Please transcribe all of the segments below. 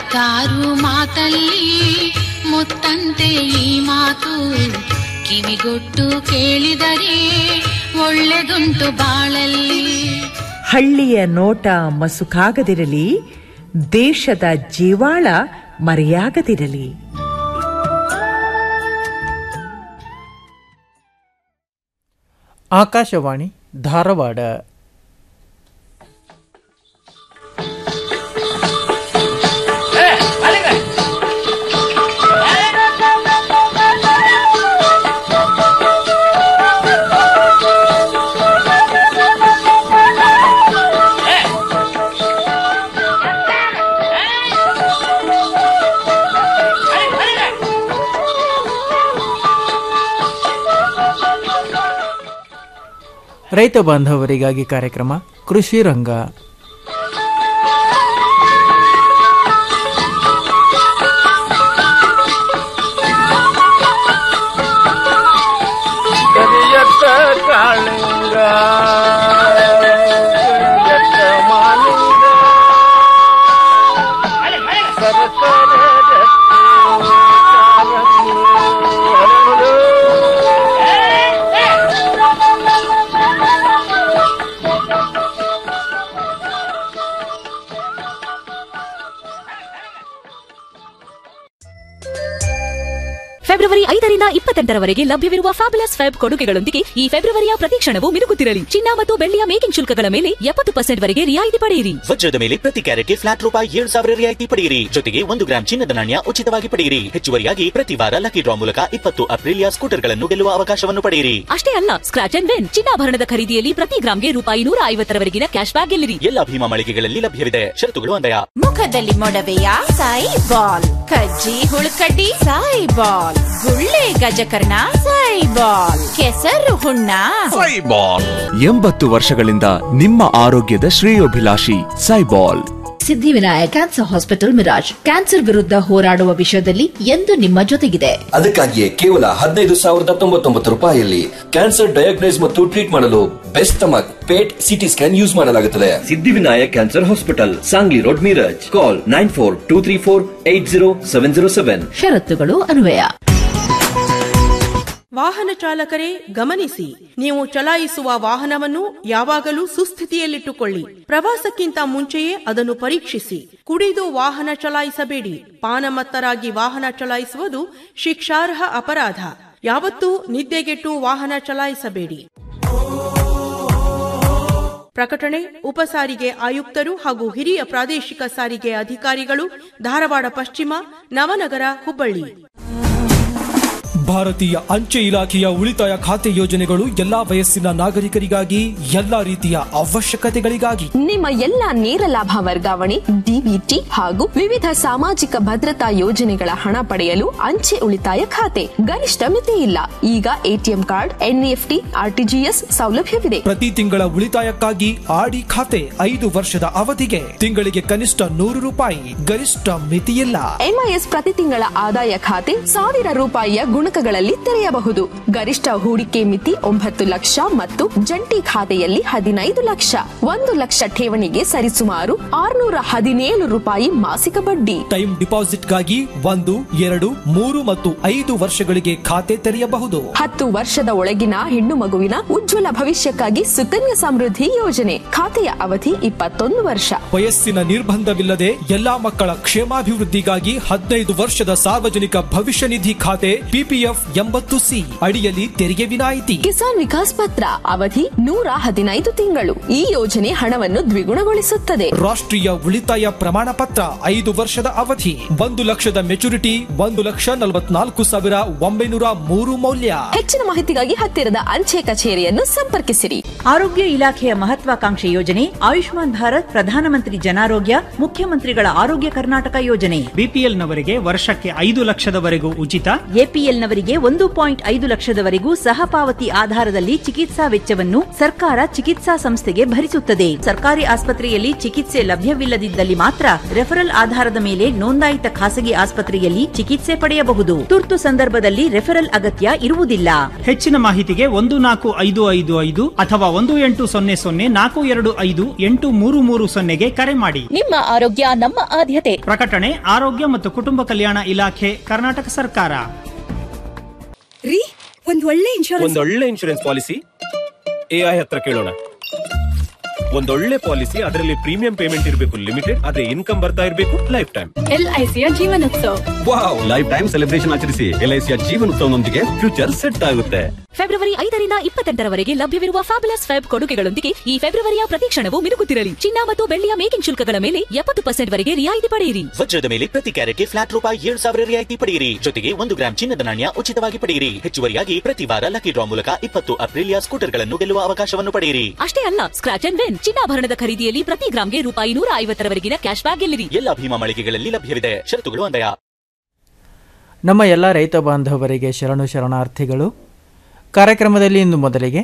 ಹತ್ತಾರು ಮಾತಲ್ಲಿ ಮುತ್ತಂತೆ ಈ ಮಾತು ಕಿವಿಗೊಟ್ಟು ಕೇಳಿದರೆ ಒಳ್ಳೆದುಂಟು ಬಾಳಲ್ಲಿ ಹಳ್ಳಿಯ ನೋಟ ಮಸುಕಾಗದಿರಲಿ ದೇಶದ ಜೀವಾಳ ಮರೆಯಾಗದಿರಲಿ ಆಕಾಶವಾಣಿ ಧಾರವಾಡ ರೈತ ಬಾಂಧವರಿಗಾಗಿ ಕಾರ್ಯಕ್ರಮ ಕೃಷಿ ರಂಗ ಕರಿಯತ್ತ ಕಾಳಿಂಗ ಕರಿಯತ್ತ ಮಾಲಿಂಗ ಸರಸರ ರತ್ನ ಕಾಲಂದು ಹರಳು. ಫೆಬ್ರವರಿ ಐದರಿಂದ ಇಪ್ಪತ್ತೆಂಟರವರೆಗೆ ಲಭ್ಯವಿರುವ ಫ್ಯಾಬುಲಸ್ ಫೆಬ್ ಕೊಡುಗೆಗಳೊಂದಿಗೆ ಈ ಫೆಬ್ರವರಿಯ ಪ್ರತಿಕ್ಷಣವು ಮಿನುಗುತ್ತಿರಲಿ ಚಿನ್ನ ಮತ್ತು ಬೆಳ್ಳಿಯ ಮೇಕಿಂಗ್ ಶುಲ್ಕಗಳ ಮೇಲೆ ಎಪ್ಪತ್ತು ಪರ್ಸೆಂಟ್ ವರೆಗೆ ರಿಯಾಯಿತಿ ಪಡೆಯಿರಿ ವಜ್ರದ ಮೇಲೆ ಪ್ರತಿ ಕ್ಯಾರೆಟ್ಗೆ ಫ್ಲಾಟ್ ರೂಪಾಯಿ ಏಳು ಸಾವಿರ ರಿಯಾಯಿತಿ ಪಡೆಯಿರಿ ಜೊತೆಗೆ ಒಂದು ಗ್ರಾಂ ಚಿನ್ನದ ನಾಣ್ಯ ಉಚಿತವಾಗಿ ಪಡೆಯಿರಿ ಹೆಚ್ಚುವರಿಯಾಗಿ ಪ್ರತಿ ವಾರ ಲಕ್ಕಿ ಡ್ರಾ ಮೂಲಕ ಇಪ್ಪತ್ತು ಅಪ್ರಿಲಿಯಾ ಸ್ಕೂಟರ್ಗಳನ್ನು ಗೆಲ್ಲುವ ಅವಕಾಶವನ್ನು ಪಡೆಯಿರಿ ಅಷ್ಟೇ ಅಲ್ಲ ಸ್ಕ್ರಾಚ್ ಅಂಡ್ ವಿನ್ ಚಿನ್ನಾಭರಣದ ಖರೀದಿಯಲ್ಲಿ ಪ್ರತಿ ಗ್ರಾಮ್ಗೆ ರೂಪಾಯಿ ನೂರ ಐವತ್ತರವರೆಗಿನ ಕ್ಯಾಶ್ ಬ್ಯಾಕ್ ಗೆಲ್ಲಿರಿ ಎಲ್ಲ ಭೀಮಾ ಮಳಿಗೆಗಳಲ್ಲಿ ಲಭ್ಯವಿದೆ ಷರತ್ತುಗಳು ಅನ್ವಯ ಮುಖದಲ್ಲಿ ಮೊಡವೆಯ ಸಾಯಿ ಬಾಲ್ ಕಜ್ಜಿ ಹುಳುಕಡ್ಡಿ ಸಾಯಿ ಬಾಲ್ ಗುಳ್ಳೆ ಗಜಕರ್ಣ ಸಾಯಿ ಬಾಲ್ ಕೆಸರು ಹುಣ್ಣ ಎಂಬತ್ತು ವರ್ಷಗಳಿಂದ ನಿಮ್ಮ ಆರೋಗ್ಯದ ಶ್ರೇಯೋಭಿಲಾಷಿ Saibal Siddhivinayak cancer hospital Miraj cancer ವಿರುದ್ಧ ಹೋರಾಡುವ ವಿಷಯದಲ್ಲಿ ಎಂದು ನಿಮ್ಮ ಜೊತೆಗಿದೆ ಅದಕ್ಕಾಗಿಯೇ ಕೇವಲ ಹದಿನೈದು ಸಾವಿರದ ತೊಂಬತ್ತೊಂಬತ್ತು ರೂಪಾಯಿಯಲ್ಲಿ ಕ್ಯಾನ್ಸರ್ ಡಯಾಗ್ನೈಸ್ ಮತ್ತು ಟ್ರೀಟ್ ಮಾಡಲು best stomach PET CT scan use ಮಾಡಲಾಗುತ್ತದೆ Siddhivinayak cancer hospital Sangli road Miraj call nine four two three four eight zero seven zero seven ಷರತ್ತುಗಳು ಅನ್ವಯ ವಾಹನ ಚಾಲಕರೇ ಗಮನಿಸಿ ನೀವು ಚಲಾಯಿಸುವ ವಾಹನವನ್ನು ಯಾವಾಗಲೂ ಸುಸ್ಥಿತಿಯಲ್ಲಿಟ್ಟುಕೊಳ್ಳಿ ಪ್ರವಾಸಕ್ಕಿಂತ ಮುಂಚೆಯೇ ಅದನ್ನು ಪರೀಕ್ಷಿಸಿ ಕುಡಿದು ವಾಹನ ಚಲಾಯಿಸಬೇಡಿ ಪಾನಮತ್ತರಾಗಿ ವಾಹನ ಚಲಾಯಿಸುವುದು ಶಿಕ್ಷಾರ್ಹ ಅಪರಾಧ ಯಾವತ್ತೂ ನಿದ್ದೆಗೆಟ್ಟು ವಾಹನ ಚಲಾಯಿಸಬೇಡಿ ಪ್ರಕಟಣೆ ಉಪಸಾರಿಗೆ ಆಯುಕ್ತರು ಹಾಗೂ ಹಿರಿಯ ಪ್ರಾದೇಶಿಕ ಸಾರಿಗೆ ಅಧಿಕಾರಿಗಳು ಧಾರವಾಡ ಪಶ್ಚಿಮ ನವನಗರ ಹುಬ್ಬಳ್ಳಿ ಭಾರತೀಯ ಅಂಚೆ ಇಲಾಖೆಯ ಉಳಿತಾಯ ಖಾತೆ ಯೋಜನೆಗಳು ಎಲ್ಲಾ ವಯಸ್ಸಿನ ನಾಗರಿಕರಿಗಾಗಿ ಎಲ್ಲಾ ರೀತಿಯ ಅವಶ್ಯಕತೆಗಳಿಗಾಗಿ ನಿಮ್ಮ ಎಲ್ಲ ನೇರ ಲಾಭ ವರ್ಗಾವಣೆ ಡಿಬಿಟಿ ಹಾಗೂ ವಿವಿಧ ಸಾಮಾಜಿಕ ಭದ್ರತಾ ಯೋಜನೆಗಳ ಹಣ ಪಡೆಯಲು ಅಂಚೆ ಉಳಿತಾಯ ಖಾತೆ ಗರಿಷ್ಠ ಮಿತಿ ಇಲ್ಲ ಈಗ ಎಟಿಎಂ ಕಾರ್ಡ್ ಎನ್ಇಎಫ್ಟಿ ಆರ್ಟಿಜಿಎಸ್ ಸೌಲಭ್ಯವಿದೆ ಪ್ರತಿ ತಿಂಗಳ ಉಳಿತಾಯಕ್ಕಾಗಿ ಆಡಿ ಖಾತೆ ಐದು ವರ್ಷದ ಅವಧಿಗೆ ತಿಂಗಳಿಗೆ ಕನಿಷ್ಠ ನೂರು ರೂಪಾಯಿ ಗರಿಷ್ಠ ಮಿತಿಯಿಲ್ಲ ಎಂಐಎಸ್ ಪ್ರತಿ ತಿಂಗಳ ಆದಾಯ ಖಾತೆ ಸಾವಿರ ರೂಪಾಯಿಯ ಗುಣಕಗಳಲ್ಲಿ ತೆರೆಯಬಹುದು ಗರಿಷ್ಠ ಹೂಡಿಕೆ ಮಿತಿ ಒಂಬತ್ತು ಲಕ್ಷ ಮತ್ತು ಜಂಟಿ ಖಾತೆಯಲ್ಲಿ ಹದಿನೈದು ಲಕ್ಷ ಒಂದು ಲಕ್ಷ ಠೇವಣಿಗೆ ಸರಿಸುಮಾರು ಆರುನೂರ ಹದಿನೇಳು ರೂಪಾಯಿ ಮಾಸಿಕ ಬಡ್ಡಿ ಟೈಮ್ ಡಿಪಾಸಿಟ್ಗಾಗಿ ಒಂದು ಎರಡು ಮೂರು ಮತ್ತು ಐದು ವರ್ಷಗಳಿಗೆ ಖಾತೆ ತೆರೆಯಬಹುದು ಹತ್ತು ವರ್ಷದ ಒಳಗಿನ ಹೆಣ್ಣು ಮಗುವಿನ ಉಜ್ವಲ ಭವಿಷ್ಯಕ್ಕಾಗಿ ಸುಕನ್ಯಾ ಸಮೃದ್ಧಿ ಯೋಜನೆ ಖಾತೆಯ ಅವಧಿ ಇಪ್ಪತ್ತೊಂದು ವರ್ಷ ವಯಸ್ಸಿನ ನಿರ್ಬಂಧವಿಲ್ಲದೆ ಎಲ್ಲಾ ಮಕ್ಕಳ ಕ್ಷೇಮಾಭಿವೃದ್ಧಿಗಾಗಿ ಹದಿನೈದು ವರ್ಷದ ಸಾರ್ವಜನಿಕ ಭವಿಷ್ಯ ನಿಧಿ ಖಾತೆ ಪಿಪಿಎಫ್ ಎಂಬತ್ತು ಸಿ ಅಡಿಯಲ್ಲಿ ತೆರಿಗೆ ವಿನಾಯಿತಿ ಕಿಸಾನ್ ವಿಕಾಸ್ ಪತ್ರ ಅವಧಿ ನೂರ ಹದಿನೈದು ತಿಂಗಳು ಈ ಯೋಜನೆ ಹಣವನ್ನು ದ್ವಿಗುಣಗೊಳಿಸುತ್ತದೆ ರಾಷ್ಟ್ರೀಯ ಉಳಿತಾಯ ಪ್ರಮಾಣ ಪತ್ರ ಐದು ವರ್ಷದ ಅವಧಿ ಒಂದು ಲಕ್ಷದ ಮೆಚುರಿಟಿ ಒಂದು ಲಕ್ಷ ನಲವತ್ನಾಲ್ಕು ಸಾವಿರ ಒಂಬೈನೂರ ಮೂರು ಮೌಲ್ಯ ಹೆಚ್ಚಿನ ಮಾಹಿತಿಗಾಗಿ ಹತ್ತಿರದ ಅಂಚೆ ಕಚೇರಿಯನ್ನು ಸಂಪರ್ಕಿಸಿರಿ ಆರೋಗ್ಯ ಇಲಾಖೆಯ ಮಹತ್ವಾಕಾಂಕ್ಷೆ ಯೋಜನೆ ಆಯುಷ್ಮಾನ್ ಭಾರತ್ ಪ್ರಧಾನಮಂತ್ರಿ ಜನಾರೋಗ್ಯ ಮುಖ್ಯಮಂತ್ರಿಗಳ ಆರೋಗ್ಯ ಕರ್ನಾಟಕ ಯೋಜನೆ ಬಿಪಿಎಲ್ನವರಿಗೆ ವರ್ಷಕ್ಕೆ ಐದು ಲಕ್ಷದವರೆಗೂ ಉಚಿತ ಎಪಿಎಲ್ನವರಿಗೆ ವರ್ಷದವರಿಗೆ ಒಂದು ಪಾಯಿಂಟ್ ಐದು ಲಕ್ಷದವರೆಗೂ ಸಹಪಾವತಿ ಆಧಾರದಲ್ಲಿ ಚಿಕಿತ್ಸಾ ವೆಚ್ಚವನ್ನು ಸರ್ಕಾರ ಚಿಕಿತ್ಸಾ ಸಂಸ್ಥೆಗೆ ಭರಿಸುತ್ತದೆ ಸರ್ಕಾರಿ ಆಸ್ಪತ್ರೆಯಲ್ಲಿ ಚಿಕಿತ್ಸೆ ಲಭ್ಯವಿಲ್ಲದಿದ್ದಲ್ಲಿ ಮಾತ್ರ ರೆಫರಲ್ ಆಧಾರದ ಮೇಲೆ ನೋಂದಾಯಿತ ಖಾಸಗಿ ಆಸ್ಪತ್ರೆಯಲ್ಲಿ ಚಿಕಿತ್ಸೆ ಪಡೆಯಬಹುದು ತುರ್ತು ಸಂದರ್ಭದಲ್ಲಿ ರೆಫರಲ್ ಅಗತ್ಯ ಇರುವುದಿಲ್ಲ ಹೆಚ್ಚಿನ ಮಾಹಿತಿಗೆ ಒಂದು ನಾಲ್ಕು ಐದು ಐದು ಐದು ಅಥವಾ ಒಂದು ಎಂಟು ಸೊನ್ನೆ ಸೊನ್ನೆ ನಾಲ್ಕು ಎರಡು ಐದು ಎಂಟು ಮೂರು ಮೂರು ಸೊನ್ನೆಗೆ ಕರೆ ಮಾಡಿ ನಿಮ್ಮ ಆರೋಗ್ಯ ನಮ್ಮ ಆದ್ಯತೆ ಪ್ರಕಟಣೆ ಆರೋಗ್ಯ ಮತ್ತು ಕುಟುಂಬ ಕಲ್ಯಾಣ ಇಲಾಖೆ ಕರ್ನಾಟಕ ಸರ್ಕಾರ ರೀ ಒಂದ್ ಒಳ್ಳೆ ಇನ್ಶೂರೆನ್ಸ್ ಒಂದೊಳ್ಳೆ ಇನ್ಶೂರೆನ್ಸ್ ಪಾಲಿಸಿ ಎಐ ಹತ್ರ ಕೇಳೋಣ ಒಂದೊಳ್ಳೆ ಪಾಲಿಸಿ ಅದರಲ್ಲಿ ಪ್ರೀಮಿಯಂ ಪೇಮೆಂಟ್ ಇರಬೇಕು ಲಿಮಿಟೆಡ್ ಅದೇ ಇನ್ಕಮ್ ಬರ್ತಾ ಇರಬೇಕು ಲೈಫ್ ಟೈಮ್ ಎಲ್ಐಸಿಯ Jeevan Utsav wow life time celebration ಆಚರಿಸಿ ಎಲ್ಐಸಿಯ ಜೀವನೋತ್ಸವನೊಂದಿಗೆ ಫ್ಯೂಚರ್ ಸೆಟ್ ಆಗುತ್ತೆ ಫೆಬ್ರವರಿ ಐದರಿಂದ ಇಪ್ಪತ್ತೆಂಟರವರೆಗೆ ಲಭ್ಯವಿರುವ ಫ್ಯಾಬುಲಸ್ ಫೆಬ್ ಕೊಡುಗೆಗಳೊಂದಿಗೆ ಈ ಫೆಬ್ರವರಿಯ ಪ್ರತಿ ಕ್ಷಣವೂ ಮಿನುಗುತ್ತಿರಲಿ ಚಿನ್ನ ಮತ್ತು ಬೆಳ್ಳಿಯ ಮೇಕಿಂಗ್ ಶುಲ್ಕಗಳ ಮೇಲೆ ಎಪ್ಪತ್ತು ಪರ್ಸೆಂಟ್ ವರೆಗೆ ರಿಯಾಯಿತಿ ಪಡೆಯಿರಿ ವಜ್ರದ ಮೇಲೆ ಪ್ರತಿ ಕ್ಯಾರೆಟ್ಗೆ ಫ್ಲಾಟ್ ರೂಪಾಯಿ ಏಳು ಸಾವಿರ ರಿಯಾಯಿತಿ ಪಡೆಯಿರಿ ಜೊತೆಗೆ ಒಂದು ಗ್ರಾಂ ಚಿನ್ನದ ನಾಣ್ಯ ಉಚಿತವಾಗಿ ಪಡೆಯಿರಿ ಹೆಚ್ಚುವರಿಯಾಗಿ ಪ್ರತಿ ವಾರ ಲಕ್ಕಿ ಡ್ರಾ ಮೂಲಕ ಇಪ್ಪತ್ತು ಅಪ್ರಿಲಿಯಾ ಸ್ಕೂಟರ್ಗಳನ್ನು ಗೆಲ್ಲುವ ಅವಕಾಶವನ್ನು ಪಡೆಯಿರಿ ಅಷ್ಟೇ ಅಲ್ಲ ಸ್ಕ್ರಾಚ್ ಅಂಡ್ ವಿನ್ ಚಿನ್ನಾಭರಣದ ಖರೀದಿಯಲ್ಲಿ ಪ್ರತಿ ಗ್ರಾಮ್ಗೆ ರೂಪಾಯಿ ನೂರ ಐವತ್ತರವರೆಗಿನ ಕ್ಯಾಶ್ ಬ್ಯಾಕ್ ಗೆಲ್ಲಿರಿ ಎಲ್ಲ ಭೀಮಾ ಮಳಿಗೆಗಳಲ್ಲಿ ಲಭ್ಯವಿದೆ ಷರತ್ತುಗಳು ಅನ್ವಯ ನಮ್ಮ ಎಲ್ಲ ರೈತ ಬಾಂಧವರಿಗೆ ಶರಣು ಶರಣಾರ್ಥಿಗಳು ಕಾರ್ಯಕ್ರಮದಲ್ಲಿ ಇಂದು ಮೊದಲಿಗೆ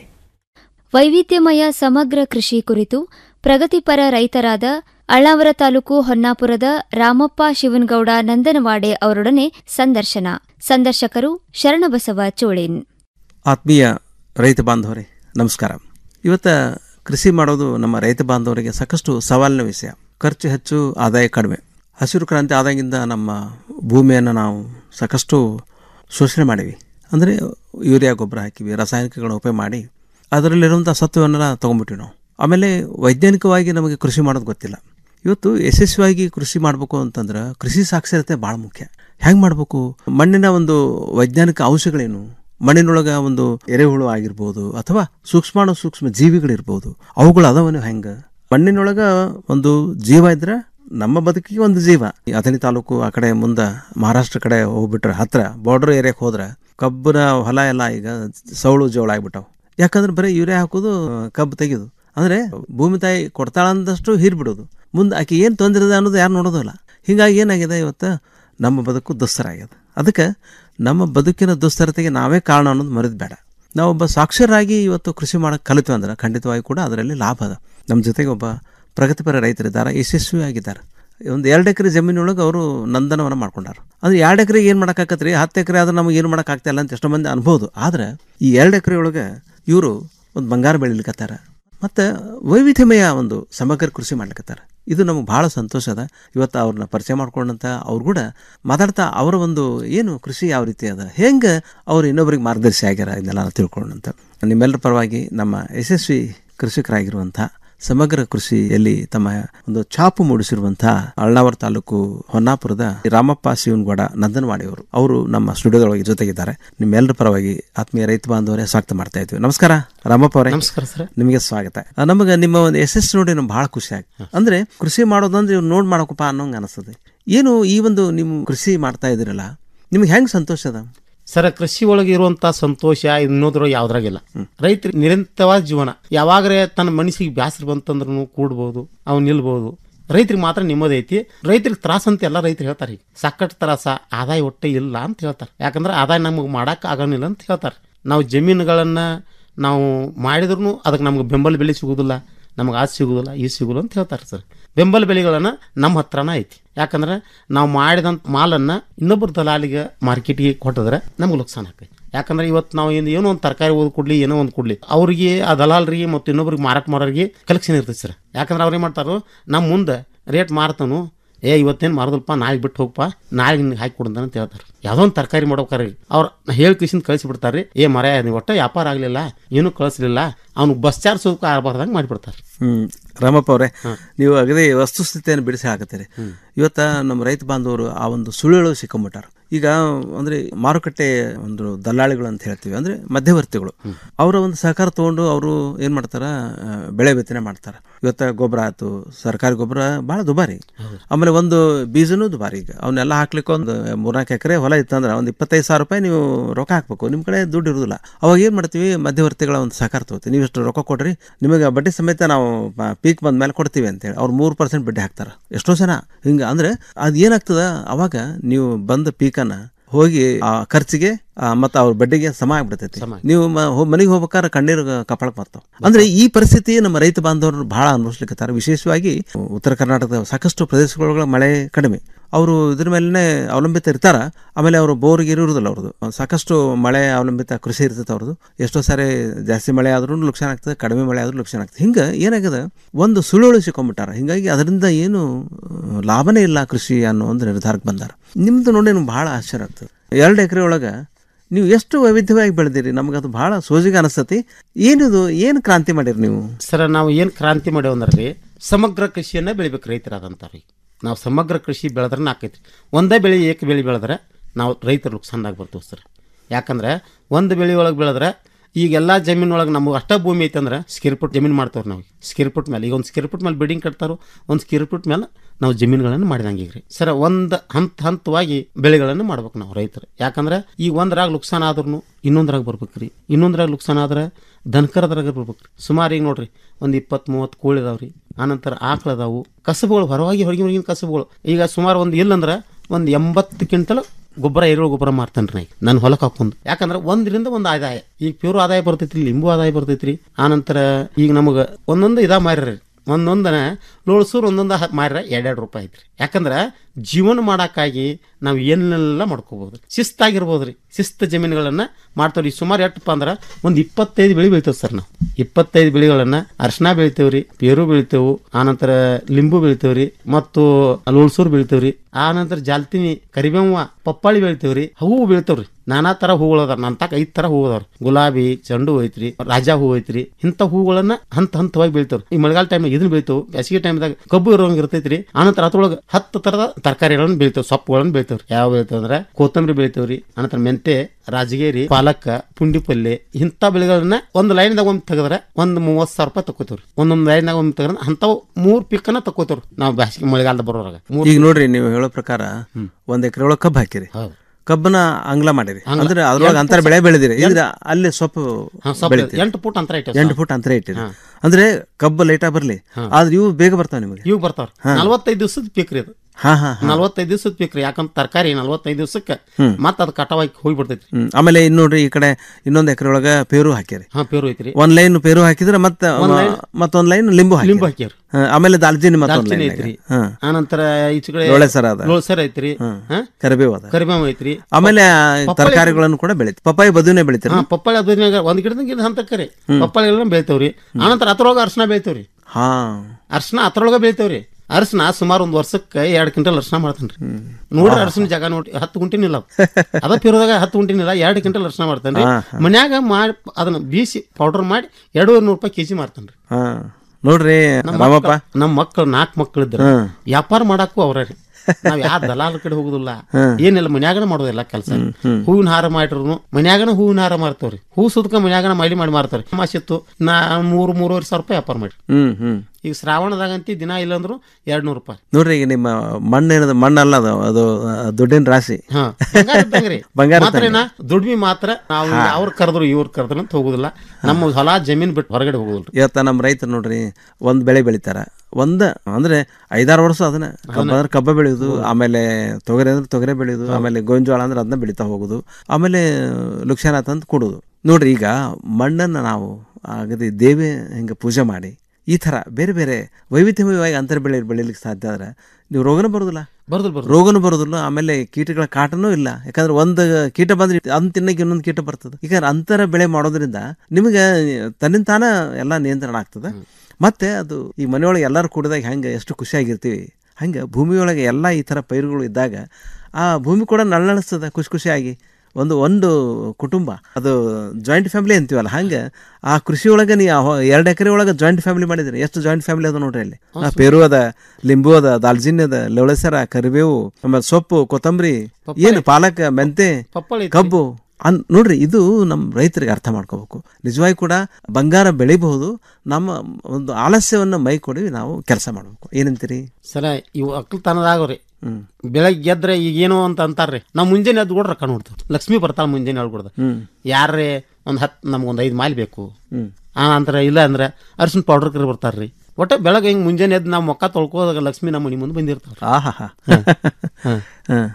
ವೈವಿಧ್ಯಮಯ ಸಮಗ್ರ ಕೃಷಿ ಕುರಿತು ಪ್ರಗತಿಪರ ರೈತರಾದ ಅಳ್ಳಾವರ ತಾಲೂಕು ಹೊನ್ನಾಪುರದ ರಾಮಪ್ಪ ಶಿವನಗೌಡ ನಂದನವಾಡೆ ಅವರೊಡನೆ ಸಂದರ್ಶನ ಸಂದರ್ಶಕರು ಶರಣಬಸವ ಚೋಳೇನ್ ಆತ್ಮೀಯ ರೈತ ಬಾಂಧವರೇ ನಮಸ್ಕಾರ ಇವತ್ತ ಕೃಷಿ ಮಾಡೋದು ನಮ್ಮ ರೈತ ಬಾಂಧವರಿಗೆ ಸಾಕಷ್ಟು ಸವಾಲಿನ ವಿಷಯ ಖರ್ಚು ಹೆಚ್ಚು ಆದಾಯ ಕಡಿಮೆ ಹಸಿರು ಕ್ರಾಂತಿ ಆದಾಗಿಂದ ನಮ್ಮ ಭೂಮಿಯನ್ನು ನಾವು ಸಾಕಷ್ಟು ಶೋಷಣೆ ಮಾಡೀವಿ ಅಂದರೆ ಯೂರಿಯಾ ಗೊಬ್ಬರ ಹಾಕಿವಿ ರಾಸಾಯನಿಕಗಳನ್ನ ಉಪಯೋಗ ಮಾಡಿ ಅದರಲ್ಲಿರುವಂಥ ಸತ್ವವನ್ನೆಲ್ಲ ತೊಗೊಂಬಿಟ್ಟಿವಿ ನಾವು ಆಮೇಲೆ ವೈಜ್ಞಾನಿಕವಾಗಿ ನಮಗೆ ಕೃಷಿ ಮಾಡೋದು ಗೊತ್ತಿಲ್ಲ ಇವತ್ತು ಯಶಸ್ವಿಯಾಗಿ ಕೃಷಿ ಮಾಡಬೇಕು ಅಂತಂದ್ರೆ ಕೃಷಿ ಸಾಕ್ಷರತೆ ಭಾಳ ಮುಖ್ಯ ಹೆಂಗೆ ಮಾಡಬೇಕು ಮಣ್ಣಿನ ಒಂದು ವೈಜ್ಞಾನಿಕ ಅಂಶಗಳೇನು ಮಣ್ಣಿನೊಳಗೆ ಒಂದು ಎರೆಹುಳು ಆಗಿರ್ಬೋದು ಅಥವಾ ಸೂಕ್ಷ್ಮಾಣು ಸೂಕ್ಷ್ಮ ಜೀವಿಗಳಿರ್ಬೋದು ಅವುಗಳು ಅದಾವನು ಹೆಂಗೆ ಮಣ್ಣಿನೊಳಗೆ ಒಂದು ಜೀವ ಇದ್ರೆ ನಮ್ಮ ಬದುಕಿಗೆ ಒಂದು ಜೀವ ಈ ಅಥಣಿ ತಾಲೂಕು ಆ ಕಡೆ ಮುಂದೆ ಮಹಾರಾಷ್ಟ್ರ ಕಡೆ ಹೋಗ್ಬಿಟ್ರೆ ಹತ್ರ ಬಾರ್ಡರ್ ಏರಿಯಾಕ್ಕೆ ಹೋದ್ರೆ ಕಬ್ಬಿನ ಹೊಲ ಎಲ್ಲ ಈಗ ಸೌಳು ಜೋಳ ಆಗ್ಬಿಟ್ಟವು ಯಾಕಂದ್ರೆ ಬರೀ ಯೂರಿಯಾ ಹಾಕೋದು ಕಬ್ಬು ತೆಗೆದು ಅಂದರೆ ಭೂಮಿ ತಾಯಿ ಕೊಡ್ತಾಳಂದಷ್ಟು ಹೀರ್ಬಿಡೋದು ಮುಂದೆ ಆಕೆ ಏನು ತೊಂದರೆ ಇದೆ ಅನ್ನೋದು ಯಾರು ನೋಡೋದಿಲ್ಲ ಹೀಗಾಗಿ ಏನಾಗಿದೆ ಇವತ್ತು ನಮ್ಮ ಬದುಕು ದುಸ್ತರ ಆಗ್ಯದ ಅದಕ್ಕೆ ನಮ್ಮ ಬದುಕಿನ ದುಸ್ತರತೆಗೆ ನಾವೇ ಕಾರಣ ಅನ್ನೋದು ಮರೆದು ಬೇಡ ನಾವೊಬ್ಬ ಸಾಕ್ಷರರಾಗಿ ಇವತ್ತು ಕೃಷಿ ಮಾಡೋಕ್ಕೆ ಕಲಿತು ಅಂದ್ರೆ ಖಂಡಿತವಾಗಿ ಕೂಡ ಅದರಲ್ಲಿ ಲಾಭ ಅದ ನಮ್ಮ ಜೊತೆಗೆ ಒಬ್ಬ ಪ್ರಗತಿಪರ ರೈತರಿದ್ದಾರೆ ಯಶಸ್ವಿಯಾಗಿದ್ದಾರೆ ಒಂದು ಎರಡು ಎಕರೆ ಜಮೀನೊಳಗೆ ಅವರು ನಂದನವನ ಮಾಡ್ಕೊಂಡಾರ ಅಂದ್ರೆ ಎರಡು ಎಕರೆಗೆ ಏನು ಮಾಡೋಕ್ಕಾಗತ್ತೆ ರೀ ಹತ್ತು ಎಕರೆ ಆದ್ರೆ ನಮಗೆ ಏನು ಮಾಡೋಕ್ಕಾಗ್ತಾ ಇಲ್ಲ ಅಂತ ಎಷ್ಟೋ ಮಂದಿ ಅನ್ಬೋದು ಆದ್ರೆ ಈ ಎರಡು ಎಕರೆ ಒಳಗೆ ಇವರು ಒಂದು ಬಂಗಾರ ಬೆಳಿಲಿಕತ್ತಾರ ಮತ್ತು ವೈವಿಧ್ಯಮಯ ಒಂದು ಸಮಗ್ರ ಕೃಷಿ ಮಾಡ್ಲಿಕತ್ತಾರ ಇದು ನಮಗೆ ಭಾಳ ಸಂತೋಷ ಅದ ಇವತ್ತು ಅವ್ರನ್ನ ಪರಿಚಯ ಮಾಡ್ಕೊಂಡಂತ ಅವ್ರು ಕೂಡ ಮಾತಾಡ್ತಾ ಅವರ ಒಂದು ಏನು ಕೃಷಿ ಯಾವ ರೀತಿ ಅದ ಹೆಂಗೆ ಅವ್ರು ಇನ್ನೊಬ್ರಿಗೆ ಮಾರ್ಗದರ್ಶಿ ಆಗ್ಯಾರ ಇದನ್ನೆಲ್ಲ ತಿಳ್ಕೊಂಡಂತ ನಿಮ್ಮೆಲ್ಲರ ಪರವಾಗಿ ನಮ್ಮ ಯಶಸ್ವಿ ಕೃಷಿಕರಾಗಿರುವಂಥ ಸಮಗ್ರ ಕೃಷಿಯಲ್ಲಿ ತಮ್ಮ ಒಂದು ಛಾಪು ಮೂಡಿಸಿರುವಂತಹ ಅಳ್ನಾವರ ತಾಲೂಕು ಹೊನ್ನಾಪುರದ ರಾಮಪ್ಪ ಶಿವನಗೌಡ ನಂದನವಾಡಿ ಅವರು ಅವರು ನಮ್ಮ ಸ್ಟುಡಿಯೋದೊಳಗೆ ಜೊತೆಗಿದ್ದಾರೆ ನಿಮ್ಮೆಲ್ಲರ ಪರವಾಗಿ ಆತ್ಮೀಯ ರೈತ ಬಾಂಧವರೇ ಸ್ವಾಗತ ಮಾಡ್ತಾ ಇದ್ವಿ ನಮಸ್ಕಾರ ರಾಮಪ್ಪ ಅವರೇ ನಮಸ್ಕಾರ ಸರ್ ನಿಮಗೆ ಸ್ವಾಗತ ಆ, ನಮಗೆ ನಿಮ್ಮ ಒಂದು ಯಶಸ್ಸು ನೋಡಿ ನಮ್ಗೆ ಬಹಳ ಖುಷಿ ಆಯ್ತು ಅಂದ್ರೆ ಕೃಷಿ ಮಾಡೋದಂದ್ರೆ ಇವ್ರು ನೋಡ್ ಮಾಡಕಪ್ಪ ಅನ್ನೋಂಗೆ ಅನಿಸ್ತದೆ ಏನು ಈ ಒಂದು ನೀವು ಕೃಷಿ ಮಾಡ್ತಾ ಇದ್ದೀರಲ್ಲ ನಿಮ್ಗೆ ಹೆಂಗ್ ಸಂತೋಷ ಅದ ಸರ್ ಕೃಷಿ ಒಳಗೆ ಇರುವಂತ ಸಂತೋಷ ಇನ್ನೋದ್ರ ಯಾವ್ದ್ರಾಗಿಲ್ಲ ರೈತರಿಗೆ ನಿರಂತರವಾದ ಜೀವನ ಯಾವಾಗ್ರೆ ತನ್ನ ಮನಸ್ಸಿಗೆ ಬ್ಯಾಸರ ಬಂತಂದ್ರೂ ಕೂಡ್ಬೋದು ಅವ್ನು ನಿಲ್ಬೋದು ರೈತರಿಗೆ ಮಾತ್ರ ನೆಮ್ಮದಿ ಐತಿ ರೈತರಿಗೆ ತ್ರಾಸ ಅಂತ ಎಲ್ಲ ರೈತರು ಹೇಳ್ತಾರೆ ಈಗ ಸಾಕಷ್ಟು ತ್ರಾಸ ಆದಾಯ ಒಟ್ಟೆ ಇಲ್ಲ ಅಂತ ಹೇಳ್ತಾರೆ ಯಾಕಂದ್ರೆ ಆದಾಯ ನಮಗೆ ಮಾಡಕ್ಕೆ ಆಗೋನಿಲ್ಲ ಅಂತ ಹೇಳ್ತಾರೆ ನಾವು ಜಮೀನುಗಳನ್ನು ನಾವು ಮಾಡಿದ್ರು ಅದಕ್ಕೆ ನಮ್ಗೆ ಬೆಂಬಲ ಬೆಲೆ ಸಿಗೋದಿಲ್ಲ ನಮಗೆ ಅದು ಸಿಗೋದಿಲ್ಲ ಇದು ಸಿಗೋಲ್ಲ ಅಂತ ಹೇಳ್ತಾರೆ ಸರ್ ಬೆಂಬಲ ಬೆಲೆಗಳನ್ನು ನಮ್ಮ ಹತ್ರನ ಐತಿ ಯಾಕಂದ್ರೆ ನಾವು ಮಾಡಿದಂಥ ಮಾಲನ್ನು ಇನ್ನೊಬ್ಬರು ದಲಾಲಿಗೆ ಮಾರ್ಕೆಟಿಗೆ ಕೊಟ್ಟಿದ್ರೆ ನಮ್ಗೆ ನುಕ್ಸಾನ ಆಕೈತಿ ಯಾಕಂದ್ರೆ ಇವತ್ತು ನಾವು ಏನು ಏನೋ ಒಂದು ತರಕಾರಿ ಓದ್ ಕೊಡ್ಲಿ ಏನೋ ಒಂದು ಕೊಡ್ಲಿ ಅವ್ರಿಗೆ ಆ ದಲಾಲರಿಗೆ ಮತ್ತು ಇನ್ನೊಬ್ರಿಗೆ ಮಾರಾಟ ಮಾಡೋರಿಗೆ ಕಲೆಕ್ಷನ್ ಇರ್ತೈತೆ ಸರ್ ಯಾಕಂದ್ರೆ ಅವ್ರು ಏನು ಮಾಡ್ತಾರೋ ನಮ್ಮ ಮುಂದೆ ರೇಟ್ ಮಾರ್ತಾನು ಏ ಇವತ್ತೇನು ಮಾರೋದಲ್ಪ ನಾಳೆ ಬಿಟ್ಟು ಹೋಗಪ್ಪ ನಾಳೆ ನಿನ್ಗೆ ಹಾಕಿ ಕೊಡ್ತಾನೆ ಅಂತ ಹೇಳ್ತಾರೆ ಯಾವುದೋ ಒಂದು ತರಕಾರಿ ಮಾಡ್ಬೇಕಾರೆ ಅವ್ರು ಹೇಳಿ ಕಿಸಿಂದ ಕಳಿಸಿ ಬಿಡ್ತಾರೆ ಏ ಮರ ನೀವು ಒಟ್ಟ ವ್ಯಾಪಾರ ಆಗಲಿಲ್ಲ ಏನೂ ಕಳಿಸ್ಲಿಲ್ಲ ಅವ್ನು ಬಸ್ ಚಾರ್ಜ್ ಸೋದಕ್ಕೆ ಆಗಬಾರ್ದಂಗೆ ಮಾಡಿಬಿಡ್ತಾರೆ ಹ್ಮ್ ರಾಮಪ್ಪ ಅವರೇ ನೀವು ಅಗದಿ ವಸ್ತುಸ್ಥಿತಿಯನ್ನು ಬಿಡಿಸಿ ಹಾಕತ್ತೀರಿ ಇವತ್ತ ನಮ್ಮ ರೈತ ಬಾಂಧವರು ಆ ಒಂದು ಸುಳ್ಳು ಸಿಕ್ಕೊಂಬಿಟ್ಟಾರ ಈಗ ಅಂದ್ರೆ ಮಾರುಕಟ್ಟೆ ಒಂದು ದಲ್ಲಾಳಿಗಳು ಅಂತ ಹೇಳ್ತೀವಿ ಅಂದ್ರೆ ಮಧ್ಯವರ್ತಿಗಳು ಅವರ ಒಂದು ಸಹಕಾರ ತಗೊಂಡು ಅವರು ಏನ್ ಮಾಡ್ತಾರ ಆ, ಬೆಳೆ ಬಿತ್ತನೆ ಮಾಡ್ತಾರ ಇವತ್ತ ಗೊಬ್ಬರ ಆಯ್ತು ಸರ್ಕಾರಿ ಗೊಬ್ಬರ ಬಹಳ ದುಬಾರಿ ಆಮೇಲೆ ಒಂದು ಬೀಜನೂ ದುಬಾರಿ ಈಗ ಅವನ್ನೆಲ್ಲ ಹಾಕ್ಲಿಕ್ಕೆ ಒಂದು ಮೂರ್ನಾಲ್ಕು ಎಕರೆ ಹೊಲ ಇತ್ತಂದ್ರೆ ಒಂದು ಇಪ್ಪತ್ತೈದು ಸಾವಿರ ರೂಪಾಯಿ ನೀವು ರೊಕ್ಕ ಹಾಕ್ಬೇಕು ನಿಮ್ಮ ಕಡೆ ದುಡ್ಡು ಇರೋದಿಲ್ಲ ಅವಾಗ ಏನು ಮಾಡ್ತೀವಿ ಮಧ್ಯವರ್ತಿಗಳ ಒಂದು ಸಹಕಾರ ತಗೋತೀವಿ ನೀವು ಇಷ್ಟು ರೊಕ್ಕ ಕೊಡ್ರಿ ನಿಮಗೆ ಬಡ್ಡಿ ಸಮೇತ ನಾವು ಪೀಕ್ ಬಂದ ಮೇಲೆ ಕೊಡ್ತೀವಿ ಅಂತೇಳಿ ಅವ್ರು ಮೂರು ಪರ್ಸೆಂಟ್ ಬಡ್ಡಿ ಹಾಕ್ತಾರೆ ಎಷ್ಟೋ ಜನ ಹಿಂಗೆ ಅಂದ್ರೆ ಅದು ಏನಾಗ್ತದ ಅವಾಗ ನೀವು ಬಂದ ಪೀಕನ್ನು ಹೋಗಿ ಆ ಖರ್ಚಿಗೆ ಆ, ಮತ್ತ ಅವ್ರ ಬಡ್ಡಿಗೆ ಸಮ ಆಗ್ಬಿಡ್ತೈತಿ ನೀವು ಮನೆಗೆ ಹೋಗ್ಬೇಕಾದ್ರೆ ಕಣ್ಣೀರು ಕಪಾಳಕ್ಕೆ ಬರ್ತಾವ ಅಂದ್ರೆ ಈ ಪರಿಸ್ಥಿತಿ ನಮ್ಮ ರೈತ ಬಾಂಧವರು ಬಹಳ ಅನುಭವಿಸ್ಲಿಕ್ಕತ್ತಾರ ವಿಶೇಷವಾಗಿ ಉತ್ತರ ಕರ್ನಾಟಕದ ಸಾಕಷ್ಟು ಪ್ರದೇಶಗಳೊಳಗೆ ಮಳೆ ಕಡಿಮೆ ಅವರು ಇದ್ರ ಮೇಲೇ ಅವಲಂಬಿತ ಇರ್ತಾರ ಆಮೇಲೆ ಅವರು ಬೋರ್ಗೆ ಇರುವುದಿಲ್ಲ ಅವ್ರದ್ದು ಸಾಕಷ್ಟು ಮಳೆ ಅವಲಂಬಿತ ಕೃಷಿ ಇರ್ತೈತೆ ಅವ್ರದ್ದು ಎಷ್ಟೋ ಸಾರಿ ಜಾಸ್ತಿ ಮಳೆ ಆದ್ರೂ ಲುಕ್ಷಾನ ಆಗ್ತದೆ ಕಡಿಮೆ ಮಳೆ ಆದ್ರೂ ಲುಕ್ಷಾನ ಆಗ್ತದೆ ಹಿಂಗೆ ಏನಾಗಿದೆ ಒಂದು ಸುಳುವಳು ಸಿಕ್ಕೊಂಬಿಟ್ಟಾರ ಹಿಂಗಾಗಿ ಅದರಿಂದ ಏನು ಆ, ಲಾಭನೇ ಇಲ್ಲ ಕೃಷಿ ಅನ್ನೋ ಒಂದು ನಿರ್ಧಾರಕ್ಕೆ ಬಂದಾರ ನಿಮ್ದು ನೋಡಿ ನಮ್ಗೆ ಭಾಳ ಆಶ್ಚರ್ಯ ಆಗ್ತದೆ ಎರಡು ಎಕರೆ ಒಳಗೆ ನೀವು ಎಷ್ಟು ವೈವಿಧ್ಯವಾಗಿ ಬೆಳೆದಿರಿ ನಮ್ಗೆ ಅದು ಭಾಳ ಸೋಜಿಗೆ ಅನಿಸ್ತತಿ ಏನಿದು ಏನು ಕ್ರಾಂತಿ ಮಾಡಿರಿ ನೀವು ಸರ್ ನಾವು ಏನು ಕ್ರಾಂತಿ ಮಾಡೇವು ಅಂದ್ರೆ ರೀ ಸಮಗ್ರ ಕೃಷಿಯನ್ನ ಬೆಳಿಬೇಕು ರೈತರಾದಂಥವ್ರು ನಾವು ಸಮಗ್ರ ಕೃಷಿ ಬೆಳೆದ್ರೆ ಆಕೈತಿ ಒಂದೇ ಬೆಳೆ ಏಕ ಬೆಳೆ ಬೆಳೆದ್ರೆ ನಾವು ರೈತರು ನುಕ್ಸಾನ್ದಾಗ ಬರ್ತೀವಿ ಸರ್ ಯಾಕಂದ್ರೆ ಒಂದು ಬೆಳೆ ಒಳಗೆ ಬೆಳೆದ್ರೆ ಈಗೆಲ್ಲ ಜಮೀನೊಳಗೆ ನಮಗೆ ಅಷ್ಟ ಭೂಮಿ ಐತಂದ್ರೆ ಸ್ಕ್ವೇರ್ ಫುಟ್ ಜಮೀನು ಮಾಡ್ತೇವೆ ನಾವು ಸ್ಕ್ವೇರ್ ಫುಟ್ ಮೇಲೆ ಈಗ ಒಂದು ಸ್ಕ್ವೇರ್ ಫುಟ್ ಮೇಲೆ ಬಿಲ್ಡಿಂಗ್ ಕಟ್ತಾರೋ ಒಂದು ಸ್ಕ್ವೇರ್ ಫುಟ್ ಮೇಲೆ ನಾವು ಜಮೀನುಗಳನ್ನು ಮಾಡಿದಂಗೆ ಈಗ ರೀ ಸರ್ ಒಂದು ಹಂತ ಹಂತವಾಗಿ ಬೆಳೆಗಳನ್ನು ಮಾಡ್ಬೇಕು ನಾವು ರೈತರು ಯಾಕಂದ್ರೆ ಈಗ ಒಂದ್ರಾಗ ನುಕ್ಸಾನ ಆದ್ರೂ ಇನ್ನೊಂದ್ರಾಗ ಬರ್ಬೇಕು ರೀ ಇನ್ನೊಂದ್ರಾಗ ನುಕ್ಸಾನ ಆದ್ರೆ ದನಕರದ್ರಾಗ ಬರ್ಬೇಕು ರೀ ಸುಮಾರು ಈಗ ನೋಡ್ರಿ ಒಂದು ಇಪ್ಪತ್ತು ಮೂವತ್ತು ಕೋಳಿ ಅದಾವ ರೀ ಆನಂತರ ಆಕಳ ಅದಾವು ಕಸಬುಗಳು ಹೊರವಾಗಿ ಹೊರಗಿನ ಹೊರಗಿನ ಕಸಬುಗಳು ಈಗ ಸುಮಾರು ಒಂದು ಇಲ್ಲಂದ್ರೆ ಒಂದು ಎಂಬತ್ತು ಕ್ವಿಂಟಲ್ ಗೊಬ್ಬರ ಎರೆಹುಳ ಗೊಬ್ಬರ ಮಾರ್ತೇನೆ ರೀ ನಾನು ಹೊಲಕ್ಕೆ ಹಾಕೊಂಡು ಯಾಕಂದ್ರೆ ಒಂದರಿಂದ ಒಂದು ಆದಾಯ ಈಗ ಪ್ಯೂರ್ ಆದಾಯ ಬರ್ತೈತ್ರಿ ಲಿಂಬು ಆದಾಯ ಬರ್ತೈತ್ರಿ ಆನಂತರ ಈಗ ನಮಗೆ ಒಂದೊಂದು ಇದಾ ಮಾರ್ರಿ ಒಂದೊಂದನ ಲೋಳ್ಸೂರು ಒಂದೊಂದು ಹ- ಮಾರ್ರ ಎರಡೆರಡು ರೂಪಾಯಿ ಐತ್ರಿ ಯಾಕಂದ್ರೆ ಜೀವನ ಮಾಡೋಕ್ಕಾಗಿ ನಾವು ಏನೆಲ್ಲ ಮಾಡ್ಕೋಬೋದು ಶಿಸ್ತಾಗಿರ್ಬೋದು ರೀ ಶಿಸ್ತು ಜಮೀನುಗಳನ್ನು ಮಾಡ್ತಾವ್ರಿ ಸುಮಾರು ಎಷ್ಟಪ್ಪ ಅಂದ್ರೆ ಒಂದು ಇಪ್ಪತ್ತೈದು ಬೆಳೆ ಬೆಳಿತೇವೆ ಸರ್ ನಾವು ಇಪ್ಪತ್ತೈದು ಬೆಳೆಗಳನ್ನ ಅರ್ಶಿನ ಬೆಳಿತೇವೆ ರೀ ಪೇರು ಬೆಳಿತೇವು ಆನಂತರ ಲಿಂಬು ಬೆಳಿತೇವೆ ರೀ ಮತ್ತು ಲೋಳ್ಸೂರು ಬೆಳಿತೇವೆ ರೀ ಆನಂತರ ಜಾಲ್ತಿನಿ ಕರಿಬೇವ ಪಪ್ಪಾಳಿ ಬೆಳಿತೇವೆ ರೀ ಹೂವು ಬೆಳಿತೇವ್ರಿ ನಾನಾ ತರ ಹೂಗಳು ಅದಾರ ನನ್ನ ತಕ ಐದ್ ತರ ಹೂವು ಅದಾವ್ರಿ ಗುಲಾಬಿ ಚೆಂಡು ಹೂ ಐತ್ರಿ ರಾಜಾ ಹೂ ಐತ್ರಿ ಇಂಥ ಹೂಗಳನ್ನ ಹಂತ ಹಂತವಾಗಿ ಬೆಳಿತೇವ್ರಿ ಈ ಮಳೆಗಾಲ ಟೈಮ್ ಇದನ್ನ ಬೆಳಿತೇವೆ ಬೇಸಿಗೆ ಟೈಮ್ದಾಗ ಕಬ್ಬು ಇರೋಂಗ್ ಇರ್ತೈತ್ರಿ ಆನಂತರ ಅದ್ರೊಳಗೆ ಹತ್ತು ತರದ ತರಕಾರಿಗಳನ್ನ ಬೆಳಿತೇವೆ ಸೊಪ್ಪುಗಳನ್ನ ಬೆಳಿತೇವ್ರಿ ಯಾವ ಬೆಳಿತೇವೆ ಅಂದ್ರೆ ಕೊತ್ತಂಬರಿ ಬೆಳಿತೇವ್ರಿ ಆನಂತರ ಮೆಂತೆ ರಾಜಗಿರಿ ಪಾಲಕ ಪುಂಡಿ ಪಲ್ಲೆ ಇಂಥ ಬೆಳೆಗಳನ್ನ ಒಂದು ಲೈನ್ದಾಗ ಒಮ್ಮೆ ತೆಗೆದ್ರೆ ಒಂದು ಮೂವತ್ತು ಸಾವಿರ ರೂಪಾಯಿ ತಗೋತೇವ್ರಿ ಒಂದೊಂದು ಲೈನ್ದಾಗ ಒಮ್ಮೆ ತೆಗೆದ್ರೆ ಅಂಥವು ಮೂರು ಪಿಕ್ಕನ್ನ ತಗೋತೇವ್ರಿ ನಾವು ಬೇಸಿಗೆ ಮಳೆಗಾಲದ ಬರೋರಾಗ ಮೂರ್ ಈಗ ನೋಡ್ರಿ ನೀವು ಹೇಳೋ ಪ್ರಕಾರ ಒಂದ್ ಎಕರೆ ಒಳಗೆ ಕಬ್ಬು ಹಾಕಿರಿ ಕಬ್ಬನ ಅಂಗ್ಲ ಮಾಡಿರಿ ಅಂಗ್ಲ. ಅಂದ್ರೆ ಅದ್ರೊಳಗೆ ಎಂಟು ಅಂತರ ಫುಟ್ ಬೆಳೆ ಬೆಳೆದಿರಿ ಎಂಟು- ಈಗ ಅಲ್ಲಿ ಸೊಪ್ಪು ಹಾ, ಸೊಪ್ಪು ಬೆಳಿತೀರಿ. ಎಂಟು ಫುಟ್ ಅಂತರ ಇಟ್ಟೇವ್ ಎಂಟು ಸರ್. ಫುಟ್ ಅಂತರ ಇಟ್ಟಿರಿ ಅಂದ್ರೆ ಕಬ್ಬು ಲೈಟಾ ಬರ್ಲಿ ಆದ್ರೆ ಇವು ಬೇಗ ಬರ್ತಾವ ನಿಮಗೆ ಇವು ಬರ್ತಾವ ನಲವತ್ತೈದು ದಿವಸದ ಪೀಕ್ ರೀ ಅದು ಹಾ ಹಾ ನಲವತ್ತೈದು ದಿವಸದ ಪೀಕ್ ರೀ ಯಾಕಂದ್ರೆ ತರಕಾರಿ ನಲವತ್ತೈದು ದಿವಸಕ್ಕೆ ಹ್ಮ್. ಮತ್ತೆ ಅದು ಕಟಾವಾಗಿ ಹೋಗಿ ಬಿಡ್ತೈತಿ ಹ್ಮ್. ಆಮೇಲೆ ಇನ್ನು ನೋಡ್ರಿ ಈ ಕಡೆ ಇನ್ನೊಂದ್ ಎಕರೆ ಒಳಗ ಪೇರು ಹಾಕ್ಯಾರಿ ಹಾ ಪೇರು ಐತ್ರಿ ಒಂದ್ ಲೈನ್ ಪೇರು ಹಾಕಿದ್ರೆ ಮತ್ತೆ ಒಂದ್ line- ಮತ್ತೊಂದ್ ಲೈನ್ ಲಿಂಬು ಹಾಕಿ ಲಿಂಬು ಹಾಕ್ಯಾರ ಆಮೇಲೆ ದಾಲ್ಚಿನ್ನಿ ಮತ್ತೊಂದ್ ದಾಲ್ಚಿನ್ನಿ ಲೈನ್ ಐತ್ರಿ ಹಾ ಆನಂತರ ಈಚ ಕಡೆ ಲೋಳೆ ಸರ ಅದ. ಲೋಳೆಸರ ಐತ್ರಿ ಹ್ಮ್. ಹಾ? ಕರಿಬೇವು ಅದ ಕರಿಬೇವು ಐತ್ರಿ ಆಮೇಲೆ ಪಪ್ಪಾಳಿ- ತರಕಾರಿಗಳನ್ನು ಕೂಡ ಬೆಳಿತೀವಿ ಪಪ್ಪಾಯಿ ಬದುನೆ ಬೆಳಿತೀರಿ ಹಾ ಪಪ್ಪಾಳಿ ಅದ್ರಾಗ ಒಂದ್ ಗಿಡದ ಗಿಡ ಹಂತಕ್ಕರಿ ಹ್ಮ್. ಪಪ್ಪಾಳಿಗಳನ್ನ ಬೆಳಿತೇವ್ರಿ ಆನಂತರ ಅದ್ರೊಳಗ ಅರ್ಶನ ಬೆಳಿತೇವ್ರಿ ಹಾ ಅರ್ಶನ ಅದ್ರೊಳಗ ಬೆಳಿತೇವ್ರಿ ಅರ್ಶನ ಸುಮಾರು ಒಂದ್ ವರ್ಷಕ್ಕೆ ಎರಡ್ ಕ್ವಿಂಟಲ್ ಅರ್ಶನ ಮಾಡ್ತೇನ್ರಿ ನೋಡ್ರಿ ಅರ್ಶನ ಜಾಗ ನೋಡಿ ಹತ್ತು ಗುಂಟಿನಿಲ್ಲ ಅದ ಪಿರೋದಾಗ ಹತ್ತು ಗುಂಟಿನಿಲ್ಲ ಎರಡು ಕ್ವಿಂಟಲ್ ಅರ್ಶನ ಮಾಡ್ತೇನ್ರಿ ಹಾ, ಮನ್ಯಾಗ ಮಾಡಿ ಅದನ್ನ ಬೀಸಿ ಪೌಡರ್ ಮಾಡಿ ಎರಡೂವರೆ ನೂರು ರೂಪಾಯಿ ಕೆಜಿ ಮಾರ್ತೇನ್ರಿ ಹಾ ನೋಡ್ರಿ ನಮ್ಮ ರಾಮಪ್ಪ ಮಕ್ಳು- ನಮ್ಮ ಮಕ್ಕಳು ನಾಲ್ಕು ಮಕ್ಕಳು ಇದ್ರ ಹ್ಮ್. ವ್ಯಾಪಾರ ಮಾಡಕ್ಕೂ ಅವ್ರ ರೀ ನಾವ್ ಯಾವ ದಲಾಲ ಕಡೆ ಹೋಗುದಿಲ್ಲ ಹ್ಮ್. ಏನಿಲ್ಲ ಮನ್ಯಾಗನ ಮಾಡೋದಿಲ್ಲ ಕೆಲಸ ಹ್ಮ್. ಹೂವಿನ ಹಾರ ಮಾಡಿದ್ರು ಮನ್ಯಾಗನ ಹೂವಿನ ಹಾರ ಮಾರ್ತವ್ರಿ ಹೂ ಸುದ್ಕ ಮನ್ಯಾಗನ ಮೈಲಿ ಮಾಡಿ ಮಾರ್ತಾವ್ರಿ ಮಾಸಿತ್ತು ನಾ ಮೂರು ಮೂರುವರೆ ಸಾವಿರ ರೂಪಾಯಿ ವ್ಯಾಪಾರ ಮಾಡಿ ಹ್ಮ್ ಹ್ಮ್ ಈಗ ಶ್ರಾವಣದಾಗಂತಿ ದಿನ ಇಲ್ಲ ಅಂದ್ರು ಎರಡ್ ನೂರು ರೂಪಾಯಿ ನೋಡ್ರಿ ಈಗ ನಿಮ್ಮ ಮಣ್ಣು ಏನದ ಮಣ್ಣಲ್ಲ ಅದು ಅದು ಆ, ದುಡ್ಡಿನ ರಾಶಿ ಹಾ ಬಂಗಾರ ಇದ್ದಂಗ್ರಿ. ಬಂಗಾರ ಮಾತ್ರ ಇದ್ದಂಗೆ. ಏನ ದುಡ್ಮಿ ಮಾತ್ರ ನಾವು ಹಾ. ಅವ್ರ ಕರೆದ್ರು ಇವ್ರ ಕರೆದ್ರು ಅಂತ ಹೋಗುದಿಲ್ಲ ನಮ್ಮ ಹೊಲ ಜಮೀನ್ ಬಿಟ್ಟು ಹೊರಗಡೆ ಹೋಗುದಿಲ್ಲ ಇವತ್ತ ನಮ್ಮ ರೈತರು ನೋಡ್ರಿ ಒಂದ್ ಬೆಳೆ ಬೆಳಿತಾರ ಒಂದ ಅಂದ್ರೆ ಐದಾರು ವರ್ಷ ಅದನ್ನ ಕಬ್ಬ ಅಂದ್ರೆ ಕಬ್ಬ ಬೆಳೆಯೋದು ಆಮೇಲೆ ತೊಗರಿ ಅಂದ್ರೆ ತೊಗರಿ ಬೆಳೆಯೋದು ಆಮೇಲೆ ಗೋಂಜೋಳ ಅಂದ್ರೆ ಅದನ್ನ ಬೆಳಿತಾ ಹೋಗುದು ಆಮೇಲೆ ಲುಕ್ಷಾನ ತಂದು ಕೊಡೋದು ನೋಡ್ರಿ ಈಗ ಮಣ್ಣನ್ನ ನಾವು ಆಗದೆ ದೇವಿ ಹಿಂಗೆ ಪೂಜೆ ಮಾಡಿ ಈ ಥರ ಬೇರೆ ಬೇರೆ ವೈವಿಧ್ಯಮಯವಾಗಿ ಅಂತರ ಬೆಳೆ ಬೆಳಿಲಿಕ್ಕೆ ಸಾಧ್ಯ ಆದ್ರೆ ನೀವು ರೋಗನೂ ಬರೋದಿಲ್ಲ ಬರೋದಿಲ್ಲ ಬರೋದಿಲ್ಲ ರೋಗನೂ ಬರೋದಿಲ್ಲ ಆಮೇಲೆ ಕೀಟಗಳ ಕಾಟನೂ ಇಲ್ಲ ಯಾಕಂದ್ರೆ ಒಂದು ಕೀಟ ಬಂದ್ರೆ ಅದನ್ನ ತಿನ್ನಕ್ಕೆ ಇನ್ನೊಂದು ಕೀಟ ಬರ್ತದೆ ಈಗ ಅಂತರ ಬೆಳೆ ಮಾಡೋದ್ರಿಂದ ನಿಮಗೆ ತನ್ನಿಂದ ತಾನ ಎಲ್ಲ ನಿಯಂತ್ರಣ ಆಗ್ತದೆ ಮತ್ತೆ ಅದು ಈ ಮನೆಯೊಳಗೆ ಎಲ್ಲರೂ ಕೂಡಿದಾಗ ಹೆಂಗೆ ಎಷ್ಟು ಖುಷಿಯಾಗಿರ್ತೀವಿ ಹಂಗೆ ಭೂಮಿಯೊಳಗೆ ಎಲ್ಲ ಈ ಥರ ಪೈರುಗಳು ಇದ್ದಾಗ ಆ ಭೂಮಿ ಕೂಡ ನಳ್ಳಣಿಸ್ತದೆ ಖುಷಿ ಖುಷಿಯಾಗಿ ಒಂದು ಒಂದು ಕುಟುಂಬ ಅದು ಜಾಯಿಂಟ್ ಫ್ಯಾಮಿಲಿ ಅಂತೀವಲ್ಲ ಹಂಗೆ ಆ ಕೃಷಿ ಒಳಗೆ ನೀ ಎರಡು ಎಕರೆ ಒಳಗೆ ಜಾಯಿಂಟ್ ಫ್ಯಾಮಿಲಿ ಮಾಡಿದ್ರಿ ಎಷ್ಟು ಜಾಯಿಂಟ್ ಫ್ಯಾಮಿಲಿ ಅದ ನೋಡ್ರಿ ಅಲ್ಲಿ ಆ, ಪೇರು ಅದ ಲಿಂಬು ಅದ ದಾಲ್ಚಿನ್ನಿ ಅದ ಲವಳೆಸರ ಕರಿಬೇವು ಆಮೇಲೆ ಸೊಪ್ಪು ಕೊತ್ತಂಬರಿ ಏನು ಪಾಲಕ ಮೆಂತೆ ಪಪ್ಪಾಳಿ ಐತ್ರಿ. ಕಬ್ಬು ಅನ್ ನೋಡ್ರಿ ಇದು ನಮ್ಮ ರೈತರಿಗೆ ಅರ್ಥ ಮಾಡ್ಕೋಬೇಕು ನಿಜವಾಗಿ ಕೂಡ ಬಂಗಾರ ಬೆಳಿಬಹುದು ನಮ್ಮ ಒಂದು ಆಲಸ್ಯವನ್ನು ಮೈ ಕೊಡಿ ನಾವು ಕೆಲಸ ಮಾಡಬೇಕು ಏನಂತೀರಿ ಸರ ಇವು ಅಕ್ಕಲ್ತನದಾಗವ್ರಿ ಬೆಳಗ್ಗೆ ಎದ್ರೆ ಈಗ ಏನು ಅಂತ ಅಂತಾರ್ರಿ ನಾವು ಮುಂಜಾನೆ ಎದ್ದು ಕೂಡ ರೊಕ್ಕ ನೋಡ್ತೀವಿ ಲಕ್ಷ್ಮಿ ಬರ್ತಾಳ ಮುಂಜಾನೆ ಹೇಳ್ಕೊಡ್ದ ಹ್ಮ್. ಯಾರೇ ಒಂದ್ ಹತ್ತು ನಮ್ಗೊಂದು ಐದು ಮೈಲ್ ಬೇಕು ಹ್ಮ್. ಆ ಅಂತರ ಇಲ್ಲ ಅಂದ್ರೆ ಅರ್ಶಿನ ಪೌಡರ್ ಕರಿ ಬರ್ತಾರ್ರಿ ಒಟ್ಟ ಬೆಳಗ್ಗೆ ಹಿಂಗ್ ಮುಂಜಾನೆ ಎದ್ದು ನಾವು ಮೊಕ್ಕ ತೊಳ್ಕೋದಾಗ ಲಕ್ಷ್ಮಿ ನಮ್ಮ ಮನೆ ಮುಂದೆ ಬಂದಿರ್ತಾವ ಆಹಾ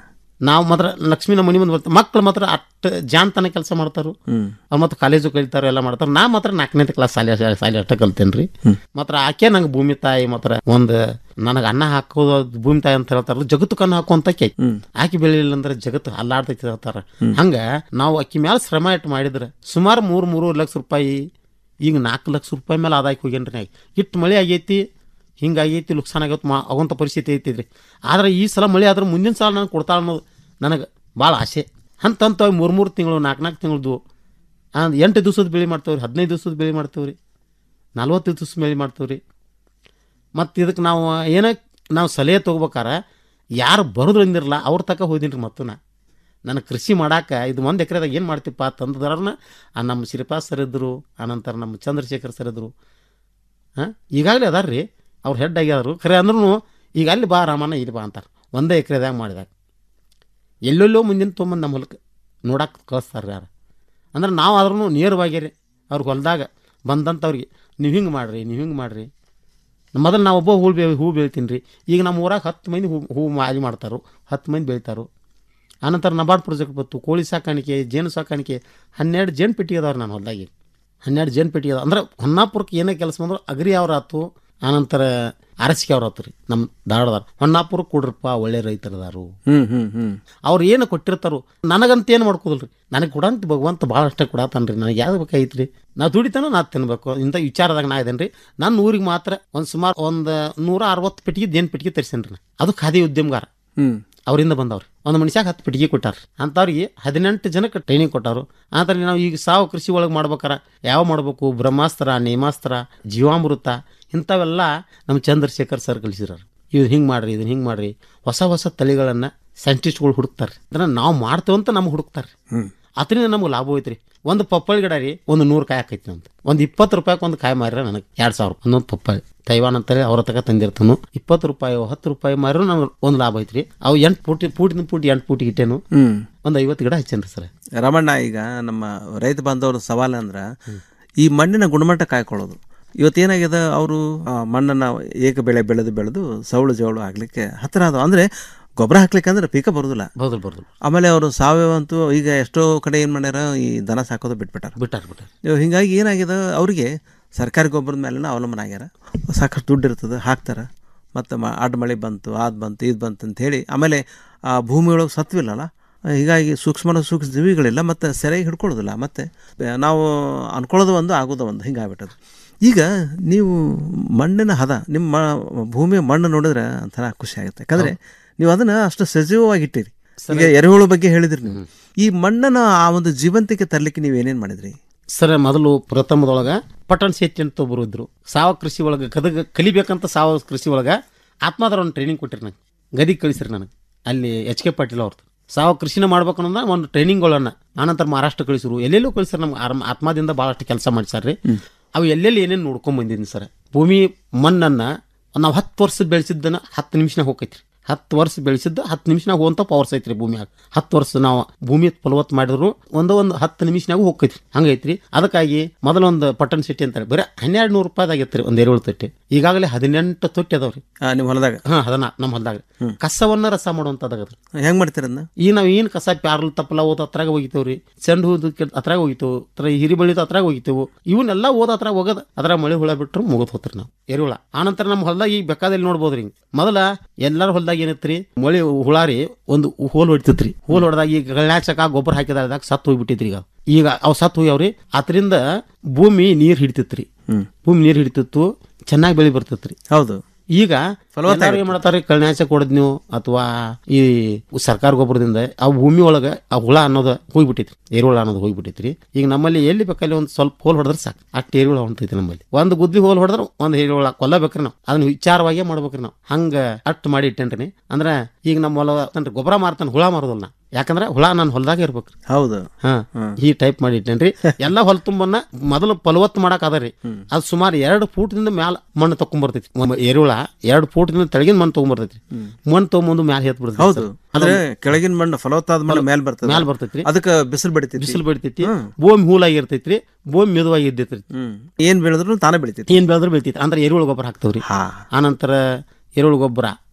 ನಾವು ಮಾತ್ರ ಲಕ್ಷ್ಮೀ ನಮ್ಮ ಮನೆ ಮುಂದೆ ಬರ್ತಾರೆ ಮಕ್ಳು ಮಾತ್ರ ಅಷ್ಟು ಜಾನ್ತನ ಕೆಲಸ ಮಾಡ್ತಾರು ಹ್ಮ್. ಅವ್ರು ಮತ್ತೆ ಕಾಲೇಜು ಕಲಿತಾರ ಎಲ್ಲ ಮಾಡ್ತಾರೆ ನಾ ಮಾತ್ರ ನಾಲ್ಕನೇ ಕ್ಲಾಸ್ ಶಾಲೆ ಶಾಲೆ ಅಷ್ಟ ಕಲ್ತೇನೆ ರೀ ಮಾತ್ರ ಆಕೆ ನಂಗೆ ಭೂಮಿ ತಾಯಿ ಮಾತ್ರ ಒಂದು ನನಗೆ ಅನ್ನ ಹಾಕೋದು ಅದು ಭೂಮಿ ತಾಯಿ ಅಂತ ಹೇಳ್ತಾರ ಜಗತ್ತು ಕಣ್ಣು ಹಾಕುವಂತ ಆಕೆ ಆಕೆ ಬೆಳಿಲಿಲ್ಲ ಅಂದ್ರೆ ಜಗತ್ತು ಅಲ್ಲಾಡ್ತೈತಿ ಹೇಳ್ತಾರ ಹಂಗ ನಾವು ಅಕ್ಕಿ ಮೇಲೆ ಶ್ರಮ ಇಟ್ಟು ಮಾಡಿದ್ರೆ ಸುಮಾರು ಮೂರು ಮೂರು ಲಕ್ಷ ರೂಪಾಯಿ ಈಗ ನಾಲ್ಕು ಲಕ್ಷ ರೂಪಾಯಿ ಮೇಲೆ ಆದಾಯಕ್ಕೆ ಹೋಗ್ಯಾನ್ರಿ ನಾ ಇಟ್ಟು ಮಳೆ ಆಗೈತಿ ಹಿಂಗಾಗೈತಿ ಲುಕ್ಸಾನ್ ಆಗತ್ತೆ ಮಾ ಆಗುವಂಥ ಪರಿಸ್ಥಿತಿ ಐತಿದ್ರಿ ಆದ್ರೆ ಈ ಸಲ ಮಳೆ ಆದ್ರೆ ಮುಂದಿನ ಸಲ ನನಗೆ ಕೊಡ್ತಾಳೆ ಅನ್ನೋದು ನನಗೆ ಭಾಳ ಆಸೆ ಹಂತ ಹಂತ ಮೂರು ಮೂರು ತಿಂಗಳು ನಾಲ್ಕು ನಾಲ್ಕು ತಿಂಗಳದು ಎಂಟು ದಿವ್ಸದ ಬೆಳೆ ಮಾಡ್ತೇವೆ ರೀ ಹದಿನೈದು ದಿವ್ಸದ ಬೆಳೆ ಮಾಡ್ತೇವೆ ರೀ ನಲ್ವತ್ತು ದಿವ್ಸ ಬೆಳೆ ಮಾಡ್ತೇವೆ ರೀ ಮತ್ತು ಇದಕ್ಕೆ ನಾವು ಏನೋ ನಾವು ಸಲಹೆ ತೊಗೋಬೇಕಾರ ಯಾರು ಬರೋದು ಅಂದಿರಲ್ಲ ಅವ್ರ ತಕ ಹೋದೀನಿ ರೀ ಮತ್ತು ನಾ ನನಗೆ ಕೃಷಿ ಮಾಡಾಕ ಇದು ಒಂದು ಎಕರೆದಾಗ ಏನು ಮಾಡ್ತೀಪ್ಪ ತಂದದಾರನ ಆ ನಮ್ಮ ಶ್ರೀಪಾದ್ ಸರ್ ಇದ್ದರು ಆನಂತರ ನಮ್ಮ ಚಂದ್ರಶೇಖರ್ ಸರ್ ಇದ್ದರು ಹಾಂ ಈಗಾಗಲೇ ಅದಾರ ರೀ ಅವ್ರು ಹೆಡ್ ಆಗ್ಯಾದ್ರು ಖರೆ ಅಂದ್ರೂ ಈಗ ಅಲ್ಲಿ ಬಾ ರಾಮಣ್ಣ ಇಲ್ಲಿ ಬಾ ಅಂತಾರೆ ಒಂದೇ ಎಕರೆದಾಗ ಮಾಡಿದಾಗ ಎಲ್ಲೆಲ್ಲೋ ಮುಂದಿನ ತೊಗೊಂಬಂದು ನಮ್ಮ ಹೊಲಕ್ಕೆ ನೋಡಕ್ಕೆ ಕಳಿಸ್ತಾರೆ ಯಾರು ಅಂದ್ರೆ ನಾವು ಆದ್ರೂ ನೇರವಾಗಿ ರೀ ಅವ್ರಿಗೆ ಹೊಲದಾಗ ಬಂದಂಥವ್ರಿಗೆ ನೀವು ಹಿಂಗೆ ಮಾಡಿರಿ ನೀವು ಹಿಂಗೆ ಮಾಡಿರಿ ಮೊದಲು ನಾವು ಒಬ್ಬ ಹೂ ಬೇ ಹೂ ಬೆಳಿತೀನಿ ರೀ ಈಗ ನಮ್ಮ ಊರಾಗ ಹತ್ತು ಮಂದಿ ಹೂ ಹೂ ಮಾಲಿ ಮಾಡ್ತಾರೋ ಹತ್ತು ಮಂದಿ ಬೆಳಿತಾರೋ ಆನಂತರ ನಬಾರ್ಡ್ ಪ್ರಾಜೆಕ್ಟ್ ಬಂತು ಕೋಳಿ ಸಾಕಾಣಿಕೆ ಜೇನು ಸಾಕಾಣಿಕೆ ಹನ್ನೆರಡು ಜೇನು ಪೆಟ್ಟಿಗೆ ಅದಾವ್ರಿ ನಾನು ಹೊಲ್ದಾಗಿ ಹನ್ನೆರಡು ಜೇನು ಪೆಟ್ಟಿಗೆ ಅದಾವ ಅಂದ್ರೆ ಹೊನ್ನಾಪುರಕ್ಕೆ ಏನೇ ಕೆಲಸ ಬಂದ್ರು ಅಗ್ರಿ ಅವ್ರ ಆತು ಆನಂತರ ಅರಸಿಕೆ ಅವ್ರ ಆತು ರೀ ನಮ್ಮ ಧಾರವಾಡದಾರ ಹೊನ್ನಾಪುರಕ್ಕೆ ಕೊಡ್ರಪ್ಪ ಒಳ್ಳೆ ರೈತರದಾರು ಹ್ಮ್ ಹ್ಮ್ ಹ್ಮ್ ಅವ್ರು ಏನು ಕೊಟ್ಟಿರ್ತಾರೋ ನನಗಂತ ಏನು ಮಾಡ್ಕೋದಿಲ್ರಿ ನನಗೆ ಕೊಡಂತ ಭಗವಂತ ಭಾಳ ಅಷ್ಟೇ ಕೊಡತಾನ್ರಿ ನನಗೆ ಯಾವ್ದು ಬೇಕಾಗಿತ್ತು ರೀ ನಾ ದುಡಿತಾನೋ ನಾ ತಿನ್ಬೇಕು ಇಂಥ ವಿಚಾರದಾಗ ನಾ ಇದೇನೆ ರೀ ನನ್ನ ಊರಿಗೆ ಮಾತ್ರ ಒಂದು ಸುಮಾರು ಒಂದು ನೂರ ಅರವತ್ತು ಪೆಟ್ಟಿಗೆ ದೇನ್ ಪೆಟ್ಟಿಗೆ ತರಿಸೇನ್ರಿ ನಾ ಅದು ಖಾದಿ ಉದ್ಯಮಗಾರ ಹ್ಮ್ ಅವರಿಂದ ಬಂದವ್ರಿ ಒಂದು ಮನುಷ್ಯಾಗ ಹತ್ತು ಪೆಟ್ಟಿಗೆ ಕೊಟ್ಟಾರ ಅಂಥವ್ರಿಗೆ ಹದಿನೆಂಟು ಜನಕ್ಕೆ ಟ್ರೈನಿಂಗ್ ಕೊಟ್ಟಾರು ಆತರ ನಾವು ಈಗ ಸಾವು ಕೃಷಿ ಒಳಗೆ ಮಾಡ್ಬೇಕಾರ ಯಾವ ಮಾಡಬೇಕು ಬ್ರಹ್ಮಾಸ್ತ್ರ ನೇಮಾಸ್ತ್ರ ಜೀವಾಮೃತ ಇಂಥವೆಲ್ಲ ನಮ್ಮ ಚಂದ್ರಶೇಖರ್ ಸರ್ ಕಲಿಸಿರೋರು ಇದು ಹಿಂಗೆ ಮಾಡ್ರಿ ಇದನ್ನ ಹಿಂಗೆ ಮಾಡ್ರಿ ಹೊಸ ಹೊಸ ತಳಿಗಳನ್ನು ಸೈಂಟಿಸ್ಟ್ಗಳು ಹುಡುಕ್ತಾರೆ ಅಂದ್ರೆ ನಾವು ಮಾಡ್ತೇವಂತ ನಮ್ಗೆ ಹುಡುಕ್ತಾರೆ ಅದರಿಂದ ನಮ್ಗೆ ಲಾಭ ಹೋಯ್ತು ರೀ ಒಂದು ಪಪ್ಪಾಳಿ ಗಿಡ ರೀ ಒಂದು ನೂರು ಕಾಯಿ ಆಕೈತಿ ನಮ್ದು ಒಂದು ಇಪ್ಪತ್ತು ರೂಪಾಯಿಗೆ ಒಂದು ಕಾಯಿ ಮಾರಿರ ನನಗೆ ಎರಡು ಸಾವಿರ ಒಂದೊಂದು ಪಪ್ಪಾಳಿ ತೈವಾನ್ ಅಂತೇಳಿ ಅವ್ರ ತಗ ತಂದಿರ್ತಾನು ಇಪ್ಪತ್ತು ರೂಪಾಯಿ ಹತ್ತು ರೂಪಾಯಿ ಮಾರಿದ್ರು ನನಗೆ ಒಂದು ಲಾಭ ಐತ್ರಿ ಅವು ಎಂಟು ಪೂಟಿ ಪೂಟಿನ ಪೂಟಿ ಎಂಟು ಪೂಟಿ ಇಟ್ಟೇನು ಹ್ಮ್ ಒಂದು ಐವತ್ತು ಗಿಡ ಹಚ್ಚೇನ್ರಿ ಸರ್ ರಮಣ್ಣ ಈಗ ನಮ್ಮ ರೈತ ಬಾಂಧವ್ರ ಸವಾಲು ಅಂದ್ರೆ ಈ ಮಣ್ಣಿನ ಗುಣಮಟ್ಟ ಕಾಯ್ಕೊಳ್ಳೋದು ಇವತ್ತೇನಾಗಿದೆ ಅವರು ಮಣ್ಣನ್ನು ಏಕ ಬೆಳೆ ಬೆಳೆದು ಬೆಳೆದು ಸೌಳು ಜೋಳು ಆಗ್ಲಿಕ್ಕೆ ಹತ್ತಿರ ಅದು ಅಂದ್ರೆ ಗೊಬ್ಬರ ಹಾಕ್ಲಿಕ್ಕೆ ಅಂದ್ರೆ ಪೀಕ ಬರೋದಿಲ್ಲ ಬರೋದಿಲ್ಲ ಬರೋದಿಲ್ಲ ಆಮೇಲೆ ಅವರು ಸಾವಯವ ಅಂತೂ ಈಗ ಎಷ್ಟೋ ಕಡೆ ಏನು ಮಾಡ್ಯಾರ ಈ ದನ ಸಾಕೋದು ಬಿಟ್ಬಿಟ್ಟಾರ ಬಿಟ್ಟಾರ ಬಿಟ್ಟಾರ ಇವ್ ಹಿಂಗಾಗಿ ಏನಾಗಿದೆ ಅವರಿಗೆ ಸರ್ಕಾರಿ ಗೊಬ್ಬರದ ಮೇಲೆನ ಅವಲಂಬನೆ ಆಗ್ಯಾರ ಸಾಕಷ್ಟು ದುಡ್ಡು ಇರ್ತದೆ ಹಾಕ್ತಾರೆ ಮತ್ತು ಮ ಅಡ್ಡ ಮಳೆ ಬಂತು ಅದು ಬಂತು ಇದು ಬಂತು ಅಂತ ಹೇಳಿ ಆಮೇಲೆ ಆ ಭೂಮಿ ಒಳಗೆ ಸತ್ವಿಲ್ಲಲ್ಲ ಹೀಗಾಗಿ ಸೂಕ್ಷ್ಮ ಸೂಕ್ಷ್ಮ ಜೀವಿಗಳಿಲ್ಲ ಮತ್ತು ಸರಿಯಾಗಿ ಹಿಡ್ಕೊಳ್ಳೋದಿಲ್ಲ ಮತ್ತು ನಾವು ಅನ್ಕೊಳ್ಳೋದು ಒಂದು ಆಗೋದು ಒಂದು ಹಿಂಗೆ ಆಗ್ಬಿಟ್ಟದು ಈಗ ನೀವು ಮಣ್ಣಿನ ಹದ ನಿಮ್ಮ ಮ- ಭೂಮಿಯ ಮಣ್ಣು ನೋಡಿದ್ರೆ ಒಂಥರ ಖುಷಿ ಆಗುತ್ತೆ ಯಾಕಂದರೆ ನೀವು ಅದನ್ನು ಅಷ್ಟು ಸಜೀವವಾಗಿ ಇಟ್ಟಿರಿ ಈಗ ಎರೆಹುಳು ಬಗ್ಗೆ ಹೇಳಿದ್ರಿ ನೀವು ಈ ಮಣ್ಣನ್ನು ಆ ಒಂದು ಜೀವಂತಿಕೆ ತರಲಿಕ್ಕೆ ನೀವು ಏನೇನು ಮಾಡಿದ್ರಿ ಸರ್ ಮೊದಲು ಪ್ರಥಮದೊಳಗೆ ಪಟ್ಟಣ ಶೆಟ್ಟಿ ಅಂತ ಒಬ್ಬರು ಇದ್ರು ಸಾವ ಕೃಷಿ ಒಳಗೆ ಗದಗ ಕಲಿಬೇಕಂತ ಸಾವ ಕೃಷಿ ಒಳಗೆ ಆತ್ಮಾದ್ರ ಒಂದು ಟ್ರೈನಿಂಗ್ ಕೊಟ್ಟಿರಿ ನನಗೆ ಗದಿಗೆ ಕಳಿಸ್ರಿ ನನಗೆ ಅಲ್ಲಿ ಎಚ್ ಕೆ ಪಾಟೀಲ್ ಅವ್ರದ್ದು ಸಾವ ಕೃಷಿನ ಮಾಡ್ಬೇಕು ಅನ್ನೋದ ಒಂದು ಟ್ರೈನಿಂಗ್ಗಳನ್ನ ಆನಂತರ ಮಹಾರಾಷ್ಟ್ರ ಕಳಿಸಿರು ಎಲ್ಲೆಲ್ಲೂ ಕಳಿಸ್ರಿ ನಮ್ಗೆ ಆರ್ಮ ಆತ್ಮದಿಂದ ಭಾಳಷ್ಟು ಕೆಲಸ ಮಾಡಿಸ್ಯಾರ್ರಿ ಅವು ಎಲ್ಲೆಲ್ಲಿ ಏನೇನು ನೋಡ್ಕೊಂಡ್ ಬಂದಿದ್ದೀನಿ ಸರ್ ಭೂಮಿ ಮಣ್ಣನ್ನು ನಾವು ಹತ್ತು ವರ್ಷ ಬೆಳೆಸಿದ್ದನ್ನ ಹತ್ತು ನಿಮಿಷನಾಗ ಹೋಗೈತ್ರಿ ಹತ್ತು ವರ್ಷ ಬೆಳೆಸಿದ್ದು ಹತ್ತು ನಿಮಿಷನಾಗ ಹೋಗಂತ ಪವರ್ಸ್ ಐತ್ರಿ ಭೂಮಿಯಾಗ ಹತ್ತು ವರ್ಷ ನಾವು ಭೂಮಿ ಫಲವತ್ತು ಮಾಡಿದ್ರು ಒಂದೋ ಒಂದು ಹತ್ತು ನಿಮಿಷನಾಗ ಹೋಗೈತ್ರಿ ಹಂಗೈತ್ರಿ ಅದಕ್ಕಾಗಿ ಮೊದಲೊಂದು ಪಟ್ಟಣ ಸಿಟಿ ಅಂತೇಳಿ ಬರೀ ಹನ್ನೆರಡು ನೂರು ರೂಪಾಯಿದಾಗಿತ್ತು ರೀ ಒಂದು ಎರೆಹುಳು ತೊಟ್ಟಿ ಈಗಾಗಲೇ ಹದಿನೆಂಟು ತೊಟ್ಟಿ ಅದಾವ್ರಿ ನಿಮ್ಮ ಹೊಲದಾಗ ಹಾಂ ಅದನ್ನ ನಮ್ಮ ಹೊಲದಾಗ ಕಸವನ್ನ ರಸ ಮಾಡುವಂಥದ್ದಾಗದ್ರಿ ಹೆಂಗೆ ಮಾಡ್ತೀರ ಅದನ್ನ ಈಗ ನಾವು ಏನು ಕಸ ಪ್ಯಾರ್ಲ್ ತಪ್ಪಲ ಓದ್ ಹತ್ರಾಗ ಹೋಗಿತೇವ್ರಿ ಚೆಂಡು ಹೂದು ಹತ್ರಾಗ ಹೋಗಿತೇವು ತರ ಹಿರಿಬಳಿದ ಹತ್ರಾಗ ಹೋಗಿತೇವು ಇವನ್ನೆಲ್ಲ ಓದ್ ಹತ್ರ ಹೋಗದ ಅದ್ರ ಮಳೆ ಹುಳ ಬಿಟ್ರು ಮುಗಿದ್ ಹೋತ್ರಿ ನಾವು ಎರೆಹುಳ ಆನಂತರ ನಮ್ಮ ಹೊಲದಾಗ ಈಗ ಬೇಕಾದಲ್ಲಿ ನೋಡ್ಬೋದ್ರಿ ಹಿಂಗ್ ಮೊದಲ ಎಲ್ಲರ ಹೊಲದಾಗ ಏನೈತ್ರಿ ಮಳೆ ಹುಳ ರೀ ಒಂದು ಹೋಲ್ ಹೊಡಿತೈತ್ರಿ ಹೋಲ್ ಹೊಡೆದಾಗ ಈಗ ಗಳ್ಯಾಚಕ ಗೊಬ್ಬರ ಹಾಕಿದಾಗ ಸತ್ತು ಹೋಗ್ಬಿಟ್ಟೈತ್ರಿ ಈಗ ಈಗ ಅವ್ ಸತ್ತು ಹೋಗ್ಯಾವ್ರಿ ಅದರಿಂದ ಭೂಮಿ ನೀರ್ ಹಿಡಿತೈತ್ರಿ ಭೂಮಿ ನೀರ್ ಹಿಡಿತಿತ್ತು ಚೆನ್ನಾಗಿ ಬೆಳಿ ಬರ್ತೈತ್ರಿ ಹೌದು ಈಗ ಎಲ್ಲಾರು ಏನ್ ಮಾಡ್ತಾರೆ ಕಳ್ನಾಶ ಕೊಡದ್ ನೀವು ಅಥವಾ ಈ ಸರ್ಕಾರ ಗೊಬ್ಬರದಿಂದ ಆ ಭೂಮಿ ಒಳಗ ಆ ಹುಳ ಅನ್ನೋದು ಹೋಗ್ಬಿಟ್ಟೈತ್ರಿ ಎರೆಹುಳ ಅನ್ನೋದು ಹೋಗ್ಬಿಟ್ಟೈತ್ರಿ ಈಗ ನಮ್ಮಲ್ಲಿ ಎಲ್ಲಿ ಬೇಕಲ್ಲಿ ಒಂದು ಸ್ವಲ್ಪ ಹೋಲ್ ಹೊಡೆದ್ರೆ ಸಾಕು ಅಷ್ಟು ಎರೆಹುಳ ಹೊಂಟೈತಿ ನಮ್ಮಲ್ಲಿ ಒಂದು ಗುದ್ಲಿ ಹೋಲ್ ಹೊಡೆದ್ರೆ ಒಂದು ಎರೆಹುಳ ಕೊಲ್ಲಬೇಕ್ರಿ ನಾವು ಅದನ್ನ ವಿಚಾರವಾಗೇ ಮಾಡ್ಬೇಕ್ರಿ ನಾವು ಹಂಗ ಅಷ್ಟು ಮಾಡಿ ಇಟ್ಟೇನ್ರಿ ಅಂದ್ರೆ ಈಗ ನಮ್ಮ ಹೊಲ ತನ್ರಿ ಗೊಬ್ಬರ ಮಾರ್ತಾನೆ ಹುಳ ಮಾರೋದಲ್ಲ ನಾ. ಯಾಕಂದ್ರೆ ಹುಳ ನನ್ನ ಹೊಲದಾಗ ಇರ್ಬೇಕ್ರಿ ಹೌದು ಹಾ ಈ ಟೈಪ್ ಮಾಡಿ ಇಟ್ಟೇನ್ರಿ ಎಲ್ಲ ಹೊಲ ತುಂಬನ್ನ ಮೊದಲು ಫಲವತ್ತು ಮಾಡಕ್ ಅದರಿ ಅದು ಸುಮಾರು ಎರಡು ಫೂಟ್ದಿಂದ ಮ್ಯಾಲ ಮಣ್ಣು ತಕೊಂಡ್ಬರ್ತೈತಿ ಒಮ್ಮೆ ಎರೆಹುಳ ಎರಡು ಫೂಟ್ದಿಂದ ತೆಳಗಿನ ಮಣ್ಣು ತಗೊಂಡ್ಬರ್ತೈತಿ ಮಣ್ಣು ತಗೊಂಬಂದು ಮ್ಯಾಲ ಹೇತ್ ಬಿಡ್ತೈತಿ ಹೌದು ಅಂದ್ರೆ ಕೆಳಗಿನ ಮಣ್ಣು ಫಲವತ್ತಾದ ಮಣ್ಣು ಮೇಲೆ ಬರ್ತದೆ ಮ್ಯಾಲ ಬರ್ತೈತ್ರಿ ಅದಕ್ಕೆ ಬಿಸಿಲು ಬಡಿತೈತಿ ಬಿಸಿಲು ಬಡಿತೈತಿ ಭೂಮಿ ಹೂಲಾಗಿ ಇರ್ತೈತ್ರಿ ಭೂಮಿ ಮೆದುವಾಗಿ ಇದ್ದೈತ್ರಿ ಏನ್ ಬೆಳೆದ್ರು ತಾನೇ ಬೆಳಿತೈತಿ ಏನ್ ಬೆಳೆದ್ರು ಬೆಳಿತೈತಿ ಅಂದ್ರೆ ಎರೆಹುಳು ಗೊಬ್ಬರ ಹಾಕ್ತವ್ರಿ ಆನಂತರ ಎರೆಹುಳು ಗೊಬ್ಬರ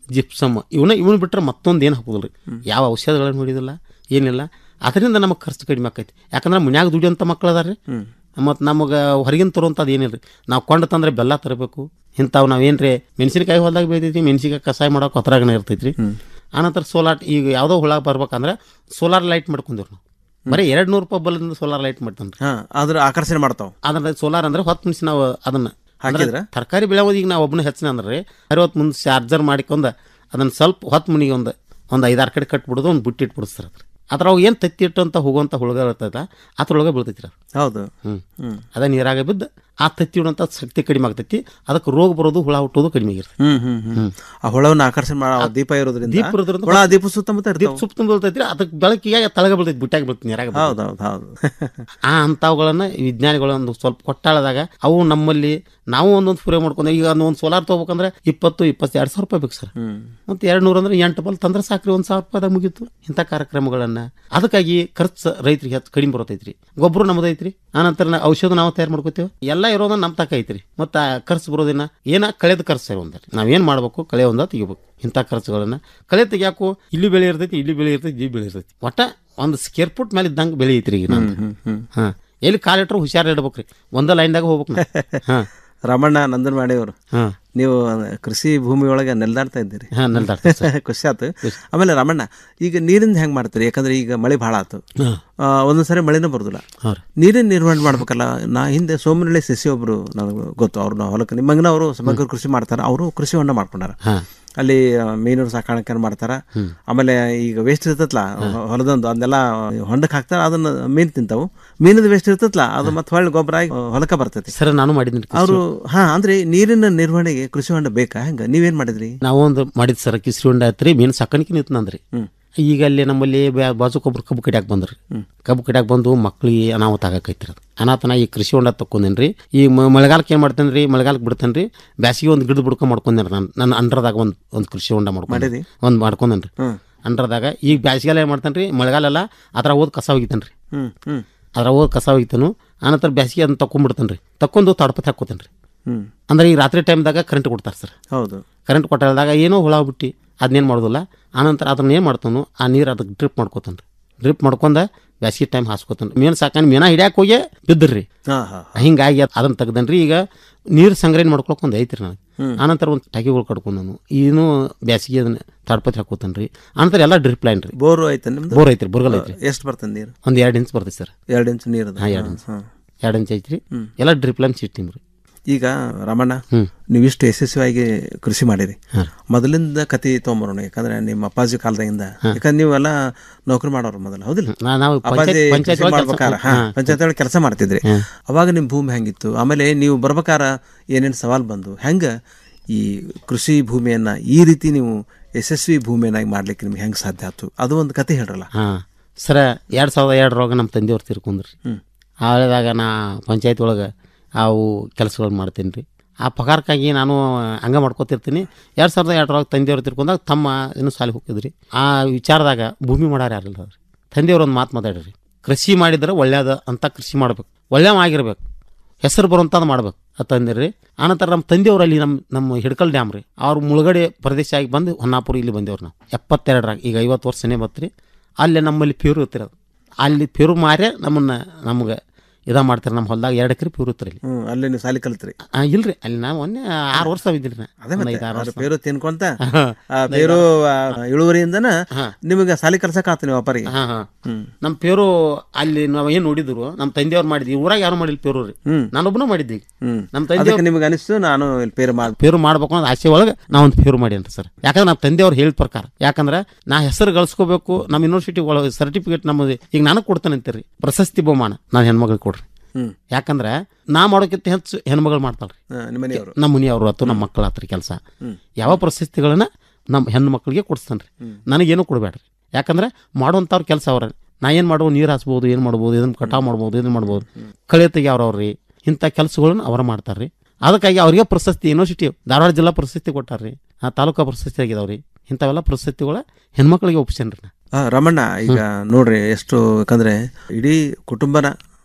ಜಿಪ್ಸಮ್ ಇವನ್ನ ಇವನ್ ಬಿಟ್ರೆ ಮತ್ತೊಂದು ಏನು ಹಾಕೋದಿಲ್ಲ ಯಾವ ಔಷಧಗಳನ್ನು ಹೊಡಿಯೋದಿಲ್ಲ ಏನಿಲ್ಲ ಅದರಿಂದ ನಮಗೆ ಖರ್ಚು ಕಡಿಮೆ ಆಕೈತಿ ಯಾಕಂದ್ರೆ ಮನ್ಯಾಗ ದುಡಿಯೋಂಥ ಮಕ್ಳು ಅದಾರ ಮತ್ತು ನಮಗೆ ಹೊರಗಿನ ತರುವಂಥದ್ದು ಏನಿಲ್ಲ ರೀ ನಾವು ಕೊಂಡು ತಂದ್ರೆ ಬೆಲ್ಲ ತರಬೇಕು ಇಂಥವು ನಾವೇನ್ರಿ ಮೆಣಸಿನಕಾಯಿ ಹೊಲ್ದಾಗ ಬೆಳಿತೈತಿ ಮೆಣಸಿನಕಾಯಿ ಕಷಾಯ ಮಾಡೋಕೆ ಹೊತ್ರಾಗನ ಇರ್ತೈತಿ ರೀ ಆನಂತರ ಸೋಲಾರ್ ಈಗ ಯಾವುದೋ ಹುಳ ಬರ್ಬೇಕಂದ್ರೆ ಸೋಲಾರ್ ಲೈಟ್ ಮಾಡ್ಕೊಂಡಿವ್ರಿ ನಾವು ಬರೀ ಎರಡು ನೂರು ರೂಪಾಯಿ ಬಲ್ಲದಿಂದ ಸೋಲಾರ್ ಲೈಟ್ ಮಾಡ್ತಾನೆ ಹಾ ಅದ್ರ ಆಕರ್ಷಣೆ ಮಾಡ್ತಾವ ಅದನ್ನ ಸೋಲಾರ್ ಅಂದ್ರೆ ಹೊತ್ತು ನಿಮಿಷ ನಾವು ಅದನ್ನ ಹಾಕಿದ್ರ? ತರಕಾರಿ ಬೆಳೆಯೋದು ಈಗ ನಾವು ಒಬ್ಬನ ಹೆಚ್ಚಿನ ಅಂದ್ರೆ ಅರವತ್ತು ಮುಂದೆ ಚಾರ್ಜರ್ ಮಾಡಿಕೊಂಡ ಅದನ್ನ ಸ್ವಲ್ಪ ಹೊತ್ತು ಮುನಿಗೆ ಒಂದು ಒಂದು ಐದಾರು ಕಡೆ ಕಟ್ಬಿಡೋದು ಒಂದು ಬುಟ್ಟಿ ಇಟ್ಬಿಡ್ತು ಸರ್ ಅದ್ರ ಅದ್ರೊಳಗೆ ಏನು ತತ್ತಿ ಇಟ್ಟಂತ ಹೋಗುವಂಥ ಹುಳುಗ ಇರ್ತದ ಅದ್ರೊಳಗೆ ಬೀಳ್ತೈತಿ ರೀ ಹೌದು ಹ್ಞೂ ಹ್ಮ್. ಅದ ನೀರಾಗ ಬಿದ್ದು ಆ ತತ್ತಿ ಇಡುವಂಥ ಶಕ್ತಿ ಕಡಿಮೆ ಆಗ್ತೈತಿ ಅದಕ್ಕೆ ರೋಗ ಬರೋದು ಹುಳ ಹುಟ್ಟೋದು ಕಡಿಮೆ ಆಗಿರ್ತೈತಿ ಹ್ಮ್ ಹ್ಮ್ ಹ್ಮ್ ಆ ಹುಳವನ್ನ ಆಕರ್ಷಣೆ ಮಾಡ ಆ ದೀಪ ಇರೋದ್ರಿಂದ ದೀಪ ಇರೋದ್ರಿಂದ ಹುಳ ದೀಪ ಸುತ್ತಮುತ್ತ ದೀಪ ಇರ್ತಾವ ಸುತ್ತ ಬೀಳ್ತೈತಿ ಅದಕ್ಕೆ ಬೆಳಕಿಗೆ ತಳಗ ಬೀಳ್ತೈತಿ ಬುಟ್ಟಾಗಿ ಬೀಳ್ತೈತಿ ನೀರಾಗ ಬೀಳ್ತೈತಿ. ಹೌದು ಹೌದು ಹೌದು ಆ ಅಂಥವುಗಳನ್ನ ವಿಜ್ಞಾನಿಗಳೊಂದು ಸ್ವಲ್ಪ ಕೊಟ್ಟಾಳದಾಗ ಅವು ನಮ್ಮಲ್ಲಿ ನಾವು ಒಂದೊಂದು ಸ್ಪ್ರೇ ಮಾಡ್ಕೊಂಡು ಈಗ ಒಂದು ಸೋಲಾರ್ ತೊಗೋಬೇಕಂದ್ರೆ ಇಪ್ಪತ್ತು ಇಪ್ಪತ್ತೆರಡು ಸಾವಿರ ರೂಪಾಯಿ ಬೇಕು ಸರ್ ಮತ್ತು ಎರಡು ನೂರು ಅಂದ್ರೆ ಎಂಟು ಬಲ್ ತಂದ್ರೆ ಸಾಕ್ರಿ ಒಂದು ಸಾವಿರ ರೂಪಾಯಿದಾಗ ಮುಗೀತು ಇಂಥ ಕಾರ್ಯಕ್ರಮಗಳನ್ನು ಅದಕ್ಕಾಗಿ ಖರ್ಚು ರೈತರಿಗೆ ಹೆಚ್ಚು ಕಡಿಮೆ ಬರತೈತ್ರಿ ಗೊಬ್ಬರ ನಮ್ದು ಐತ್ರಿ ಆನಂತರ ನಾ- ಔಷಧ ನಾವು ತಯಾರು ಮಾಡ್ಕೋತೇವೆ ಎಲ್ಲ ಇರೋದನ್ನ ನಮ್ಮ ತಕ ಐತ್ರಿ ಮತ್ತು ಆ ಖರ್ಚು ಬರೋದಿನ ಏನ ಕಳೆದ ಖರ್ಚು ಒಂದ್ರಿ ನಾವೇನು ಮಾಡ್ಬೇಕು ಕಳೆ ಒಂದ ತೆಗಿಬೇಕು ಇಂಥ ಖರ್ಚುಗಳನ್ನ ಕಳೆ ತೆಗಿಯಾಕು ಇಲ್ಲಿ ಬೆಳೆ ಇರ್ತೈತಿ ಇಲ್ಲಿ ಬೆಳೆ ಇರ್ತೈತಿ ಇಲ್ಲಿ ಬೆಳೆ ಇರ್ತೈತಿ ಒಟ್ಟ ಒಂದು ಸ್ಕೇರ್ ಫುಟ್ ಮೇಲೆ ಇದ್ದಂಗೆ ಬೆಳೆ ಐತ್ರಿ ಈಗ ನಂದು ಹಾಂ ಎಲ್ಲಿ ಕಾಲಿಟ್ರು ಹುಷಾರ್ ಇಡ್ಬೇಕ್ರಿ ಒಂದ ಲೈನ್ದಾಗ ಹೋಗ್ಬೇಕು ನಾ. ಹಾ ರಮಣ್ಣ ನಂದನವಾಡಿ ಅವರು ಹಾಂ ನೀವು ಕೃಷಿ ಭೂಮಿ ಒಳಗೆ ನೆಲ್ದಾಡ್ತಾ ಇದ್ದೀರಿ ಹಾಂ ನೆಲ್ದಾಡ್ತೀವಿ ಸರ್. ಖುಷಿ ಆಯ್ತು ಆಮೇಲೆ ರಮಣ್ಣ ಈಗ ನೀರಿಂದ ಹೆಂಗ್ ಮಾಡ್ತೀರಿ ಯಾಕಂದ್ರೆ ಈಗ ಮಳೆ ಭಾಳ ಆಯ್ತು ಆ, ಒಂದೊಂದ್ಸರಿ ಮಳೆನೂ ಬರೋದಿಲ್ಲ ಹಾಂ ನೀರಿನ ನಿರ್ವಹಣೆ ಮಾಡ್ಬೇಕಲ್ಲ ನಾ ಹಿಂದೆ ಸೋಮನಹಳ್ಳಿ ಸಸಿ ಒಬ್ರು ನನಗೆ ಗೊತ್ತು ಅವ್ರನ್ನ ಹೊಲಕ್ಕೆ ನಿಮ್ಮಂಗನ ಅವರು ಸಮಗ್ರ ಕೃಷಿ ಮಾಡ್ತಾರೆ ಅವರು ಕೃಷಿ ಹೊಂಡ ಮಾಡ್ಕೊಂಡಾರ ಹಾಂ ಅಲ್ಲಿ ಆ, ಮೀನು ಸಾಕಾಣಿಕೆ ಮಾಡ್ತಾರ ಆಮೇಲೆ ಈಗ ವೇಸ್ಟ್ ಇರ್ತೈತ್ಲ ಹೊಲದೊಂದು ಅದನ್ನೆಲ್ಲ ಹೊಂಡಕ್ಕೆ ಹಾಕ್ತಾರ ಅದನ್ನ ಮೀನು ತಿಂತಾವು ಮೀನದ ವೇಸ್ಟ್ ಇರ್ತೈತ್ಲ ಅದು ಮತ್ತೆ ಹೊಳ್ಳಿ ಗೊಬ್ಬರ ಆಗಿ ಹೊಲಕ್ಕೆ ಬರ್ತೈತಿ ಸರ್ ನಾನು ಮಾಡಿದ್ದೀನಿ ಅವರು ಹಾ ಅಂದ್ರೆ ನೀರಿನ ನಿರ್ವಹಣೆಗೆ ಕೃಷಿ ಹೊಂಡ ಬೇಕಾ ಹೆಂಗ ನೀವೇನ್ ಮಾಡಿದ್ರಿ ನಾವು ಒಂದು ಮಾಡಿದ್ ಸರ್ ಕಿಸ್ರಿ ಹೊಂಡ ಐತ್ರಿ ಮೀನು ಸಾಕಾಣಿಕೆ ನಿಂತು ನಂದ್ರಿ ಈಗ ಅಲ್ಲಿ ನಮ್ಮಲ್ಲಿ ಬ್ಯಾ- ಬಾಜುಕೊಬ್ರು ಕಬ್ಬು ಕಡಿಯಾಕ ಬಂದ್ರಿ ಕಬ್ಬು ಕಡಿಯಾಕ ಬಂದು ಮಕ್ಳಿಗೆ ಅನಾಹುತ ಆಗೈತ್ರಿ ಅದು ಅನಾಥನ ಈ ಕೃಷಿ ಹೊಂಡ ತಕೊಂಡೇನ್ರಿ ಈ ಮ- ಮಳೆಗಾಲಕ್ಕೆ ಏನು ಮಾಡ್ತೇನೆ ರೀ ಮಳೆಗಾಲಕ್ಕೆ ಬಿಡ್ತೇನೆ ಬ್ಯಾಸಿಗೆ ಒಂದು ಗಿಡದ ಬುಡ್ಕ ಮಾಡ್ಕೊಂಡೇನ್ರಿ ನಾನು ನನ್ನ ಅಂಡ್ರದಾಗ ಒಂದು ಒಂದು ಕೃಷಿ ಹೊಂಡ ಮಾಡ್ಕೊಂಡು ಮಾಡಿರಿ? ಒಂದು ಮಾಡ್ಕೊಂಡೇನ್ರಿ ಅಂಡ್ರದಾಗ ಈಗ ಬ್ಯಾಸಿಗೆಲ್ಲ ಏನು ಮಾಡ್ತೇನೆ ರೀ ಮಳೆಗಾಲೆಲ್ಲ ಅದ್ರ ಹೋದ್ ಕಸ ಒಗಿತೇನೆ ರೀ ಹ್ಮ್ ಹ್ಮ್ ಅದ್ರ ಹೋದ್ ಕಸ ಒಗಿತೇನು ಆನಂತರ ಬ್ಯಾಸಿಗೆ ಅದನ್ನ ತಕೊಂಡ್ಬಿಡ್ತೇನೆ ರೀ ತಕೊಂಡು ತಡಪತಿ ಹಾಕೋತೇನೆ ರೀ ಹ್ಮ್ ಅಂದ್ರೆ ಈ ರಾತ್ರಿ ಟೈಮ್ದಾಗ ಕರೆಂಟ್ ಕೊಡ್ತಾರೆ ಸರ್ ಹೌದು ಕರೆಂಟ್ ಕೊಟ್ಟಾಗ ಏನೋ ಹುಳ ಬಿಟ್ಟು ಅದನ್ನೇನು ಮಾಡೋದಿಲ್ಲ ಆನಂತರ ಅದನ್ನ ಏನು ಮಾಡ್ತಾನು ಆ ನೀರು ಅದಕ್ಕೆ ಡ್ರಿಪ್ ಮಾಡ್ಕೋತಾನೆ ರೀ ಡ್ರಿಪ್ ಮಾಡ್ಕೊಂಡ ಬ್ಯಾಸಿಗೆ ಟೈಮ್ ಹಾಸ್ಕೋತಾನೆ ಮೀನು ಸಾಕಾನೆ ಮೀನ ಹಿಡ್ಯಾಕ ಹೋಗಿ ಬಿದ್ದ್ರಿ ಹಾ ಹಾ ಹಿಂಗಾಗಿ ಅದನ್ನ ತೆಗ್ದನ್ರಿ ಈಗ ನೀರು ಸಂಗ್ರಹಣೆ ಮಾಡ್ಕೊಳಕ್ ಒಂದು ಐತ್ರಿ ನನಗೆ ಆನಂತರ ಒಂದು ಟಗಿಗಳು ಕಡ್ಕೊಂಡು ನಾನು ಏನು ಬ್ಯಾಸಿಗೆ ಅದನ್ನ ತಾಡ್ಪತ್ರಿ ಹಾಕೋತಾನೆ ರೀ ಆನಂತರ ಎಲ್ಲ ಡ್ರಿಪ್ ಲೈನ್ ರೀ ಬೋರ್ ಐತೆ ನಿಮ್ದು ಬೋರ್ ಐತ್ರಿ ಬೋರ್ಗಲ್ ಐತ್ರಿ ಎಷ್ಟು ಬರ್ತದೆ ನೀರು ಒಂದು ಎರಡು ಇಂಚ್ ಬರ್ತೈತೆ ಸರ್ ಎರಡು ಇಂಚ್ ನೀರು ಹಾಂ ಎರಡು ಇಂಚ್ ಎರಡು ಇಂಚ್ ಐತ್ರಿ ಎಲ್ಲ ಡ್ರಿಪ್ ಲೈನ್ ಸಿಸ್ಟಮ್ ರೀ ಈಗ ರಮಣ್ಣ ನೀವು ಇಷ್ಟು ಯಶಸ್ವಿಯಾಗಿ ಕೃಷಿ ಮಾಡಿರಿ ಮೊದಲಿಂದ ಕತಿ ತೊಗೊಂಬರೋಣ ಯಾಕಂದ್ರೆ ನಿಮ್ಮ ಅಪ್ಪಾಜಿ ಕಾಲದಾಗಿಂದ ಯಾಕಂದ್ರೆ ನೀವೆಲ್ಲ ನೌಕರಿ ಮಾಡೋರು ಮೊದಲು ಹೌದಿಲ್ಲ ನಾ- ನಾವು ಅಪ್ಪಾಜಿ ಪಂಚಾಯ್ತಿ- ಪಂಚಾಯ್ತಿ ಕೃಷಿ ಒಳಗೆ ಕೆಲ್ಸ- ಮಾಡ್ಬೇಕಾರ ಹಾ. ಪಂಚಾಯತ್ ಒಳಗೆ ಕೆಲಸ ಮಾಡ್ತಿದ್ರಿ ಅವಾಗ ನಿಮ್ಮ ಭೂಮಿ ಹೆಂಗಿತ್ತು ಆಮೇಲೆ ನೀವು ಬರ್ಬೇಕಾರ ಏನೇನು ಸವಾಲು ಬಂದು ಹೆಂಗ ಈ ಕೃಷಿ ಭೂಮಿಯನ್ನ ಈ ರೀತಿ ನೀವು ಯಶಸ್ವಿ ಭೂಮಿಯನ್ನಾಗಿ ಮಾಡ್ಲಿಕ್ಕೆ ನಿಮ್ಗೆ ಹೆಂಗೆ ಸಾಧ್ಯ ಆಯ್ತು ಅದು ಒಂದು ಕತೆ ಹೇಳ್ರಲ್ಲ ಹಾಂ ಸರ ಎರಡು ಸಾವಿರದ ಎರಡರೊಳಗೆ ನಮ್ಮ ತಂದೆಯವ್ರು ತೀರ್ಕೊಂಡ್ರಿ ಆಳಿದಾಗ ನಾ ಪಂಚಾಯತ್ ಒಳಗೆ ಅವು ಕೆಲಸಗಳು ಮಾಡ್ತೀನಿ ರೀ ಆ ಪಗಾರಕ್ಕಾಗಿ ನಾನು ಹಂಗೆ ಮಾಡ್ಕೊತಿರ್ತೀನಿ ಎರಡು ಸಾವಿರದ ಎರಡರೊಳಗೆ ತಂದೆಯವ್ರು ತಿರ್ಕೊಂಡಾಗ ತಮ್ಮ ಇನ್ನೂ ಸಾಲಿ ಹೋಗಿದ್ರಿ ಆ ವಿಚಾರದಾಗ ಭೂಮಿ ಮಾಡಾರ ಯಾರಿಲ್ಲ ಅವ್ರಿ ತಂದೆಯವ್ರು ಒಂದು ಮಾತು ಮಾತಾಡ್ರಿ ಕೃಷಿ ಮಾಡಿದ್ರೆ ಒಳ್ಳೆಯದ ಅಂತ ಕೃಷಿ ಮಾಡ್ಬೇಕು ಒಳ್ಳೆಯ ಆಗಿರ್ಬೇಕು ಹೆಸರು ಬರುವಂಥದ್ದು ಮಾಡ್ಬೇಕು ಅದು ತಂದಿರಿ ಆನಂತರ ನಮ್ಮ ತಂದೆಯವ್ರು ಅಲ್ಲಿ ನಮ್ಮ ನಮ್ಮ ಹಿಡ್ಕಲ್ ಡ್ಯಾಮ್ ರೀ ಅವ್ರು ಮುಳುಗಡೆ ಪ್ರದೇಶ ಆಗಿ ಬಂದು ಹೊನ್ನಾಪುರ ಇಲ್ಲಿ ಬಂದೇವ್ರು ನಾವು ಎಪ್ಪತ್ತೆರಡರಾಗ ಈಗ ಐವತ್ತು ವರ್ಷನೇ ಬತ್ರಿ ಅಲ್ಲಿ ನಮ್ಮಲ್ಲಿ ಪ್ಯೂರ್ ಇರ್ತಿರೋದು ಅಲ್ಲಿ ಪ್ಯೂರ್ ಮಾರೇ ನಮ್ಮನ್ನ ನಮ್ಗೆ ಇದ ಮಾಡ್ತಾರೆ ನಮ್ಮ ಹೊಲ್ದಾಗ ಎರಡು ಎಕರೆ ಪ್ಯೂರ್ ಇರ್ತಾರೆ ಇಲ್ಲಿ ಹ್ಮ್ ಅಲ್ಲಿ ನೀವು ಸಾಲಿ ಕಲ್ತ್ರಿ ಆ, ಇಲ್ರಿ ಅಲ್ಲಿ ನಾವು ಮೊನ್ನೆ ಆರು ವರ್ಷ ಇದ್ದಿರಿ ನಾ ಅದೇ ಒಂದ್ ಮತ್ತೆ ಐದ್ ಆರು ಅವ್ರ ವರ್ಷ ಪೇರು ತಿನ್ಕೊಂತ ಹಾ. ಆ ಪೇರು ಆ, ಇಳುವರಿಯಿಂದನ ನಿಮಗೆ ಸಾಲಿ ಕಲ್ಸಕ್ ಆತ ನೀವು ವ್ಯಾಪಾರಿಗೆ ಹಾ ಹಾ ನಮ್ಮ ಪೇರು ಅಲ್ಲಿ ನಾವು ಏನು ನೋಡಿದ್ರು ನಮ್ಮ ತಂದೆಯವ್ರು ಮಾಡಿದ್ವಿ ಊರಾಗ ಯಾರು ಮಾಡಿಲ್ಲ ಪೇರು ರೀ ನಾನೊಬ್ಬನ ಮಾಡಿದ್ವಿ ಹ್ಮ್ ನಮ್ಮ ಅದಕ್ಕೆ ತಂದೆಯವ್ರು ನಿಮ್ಗೆ ಅನಿಸ್ತು ನಾನು ಇಲ್ಲಿ ಪೇರು ಮಾಡಿ ಪೇರು ಮಾಡ್ಬೇಕು ಅನ್ನೋ ಆಸೆ ಒಳಗೆ ನಾ ಒಂದು ಪೇರು ಮಾಡೇನ್ರಿ ಸರ್ ಯಾಕಂದ್ರೆ ನಮ್ಮ ತಂದೆಯವ್ರು ಹೇಳಿದ ಪ್ರಕಾರ ಯಾಕಂದ್ರೆ ನಾ ಹೆಸರು ಗಳಿಸ್ಕೋಬೇಕು ನಮ್ಮ ಯೂನಿವರ್ಸಿಟಿ ಒಳಗೆ ಸರ್ಟಿಫಿಕೇಟ್ ನಮ್ಮದು ಈಗ ನನಗೆ ಕೊಡ್ತಾನೆ ಅಂತೀರಿ ಪ್ರಶಸ್ತಿ ಬಹುಮಾನ ನಾನು ಹೆಣ್ಮಗಳಿಗೆ ಕೊಡ್ರಿ ಹ್ಮ್. ಯಾಕಂದ್ರೆ ನಾ ಮಾಡೋಕ್ಕಿಂತ ಹೆಚ್ಚು ಹೆಣ್ಮಗಳು ಮಾಡ್ತಾಳ್ರಿ ನಿಮ್ಮ ಮನೆಯವರು ನಮ್ಮ ಮನೆಯವರು ಅಥವಾ ನಮ್ಮ ಮಕ್ಕಳ ಹತ್ರ ಕೆಲಸ ಯಾವ ಪ್ರಶಸ್ತಿಗಳನ್ನ ನಮ್ಮ ಹೆಣ್ಣು ಮಕ್ಕಳಿಗೆ ಕೊಡಿಸ್ತಾನೆ ರೀ ನನಗೇನು ಕೊಡಬೇಡ್ರಿ ಯಾಕಂದ್ರೆ ಮಾಡುವಂಥವ್ರ ಕೆಲಸ ಅವ್ರ ನಾ ಏನು ಮಾಡ್ಬೋದು ನೀರು ಹಾಸ್ಬೋದು ಏನು ಮಾಡ್ಬೋದು ಇದನ್ನು ಕಟಾವು ಮಾಡ್ಬೋದು ಇದನ್ನು ಮಾಡ್ಬೋದು ಕಳೆ ತೆಗಿಯವ್ರವ್ರಿ ಇಂಥ ಕೆಲಸಗಳನ್ನ ಅವ್ರ ಮಾಡ್ತಾರೆ ರೀ ಅದಕ್ಕಾಗಿ ಅವ್ರಿಗೆ ಪ್ರಶಸ್ತಿ ಯೂನಿವರ್ಸಿಟಿ ಧಾರವಾಡ ಜಿಲ್ಲಾ ಪ್ರಶಸ್ತಿ ಕೊಟ್ಟಾರ್ರಿ ಆ ತಾಲೂಕಾ ಪ್ರಶಸ್ತಿ ಆಗಿದಾವ್ರಿ ಇಂಥವೆಲ್ಲ ಪ್ರಶಸ್ತಿಗಳ ಹೆಣ್ಮಕ್ಳಿಗೆ ಒಪ್ಸೇನ್ರಿ ನಾ ಆ, ರಮಣ್ಣ ಈಗ ನೋಡ್ರಿ ಎಷ್ಟು ಯಾಕಂದ್ರೆ ಇಡೀ ಕುಟುಂಬನ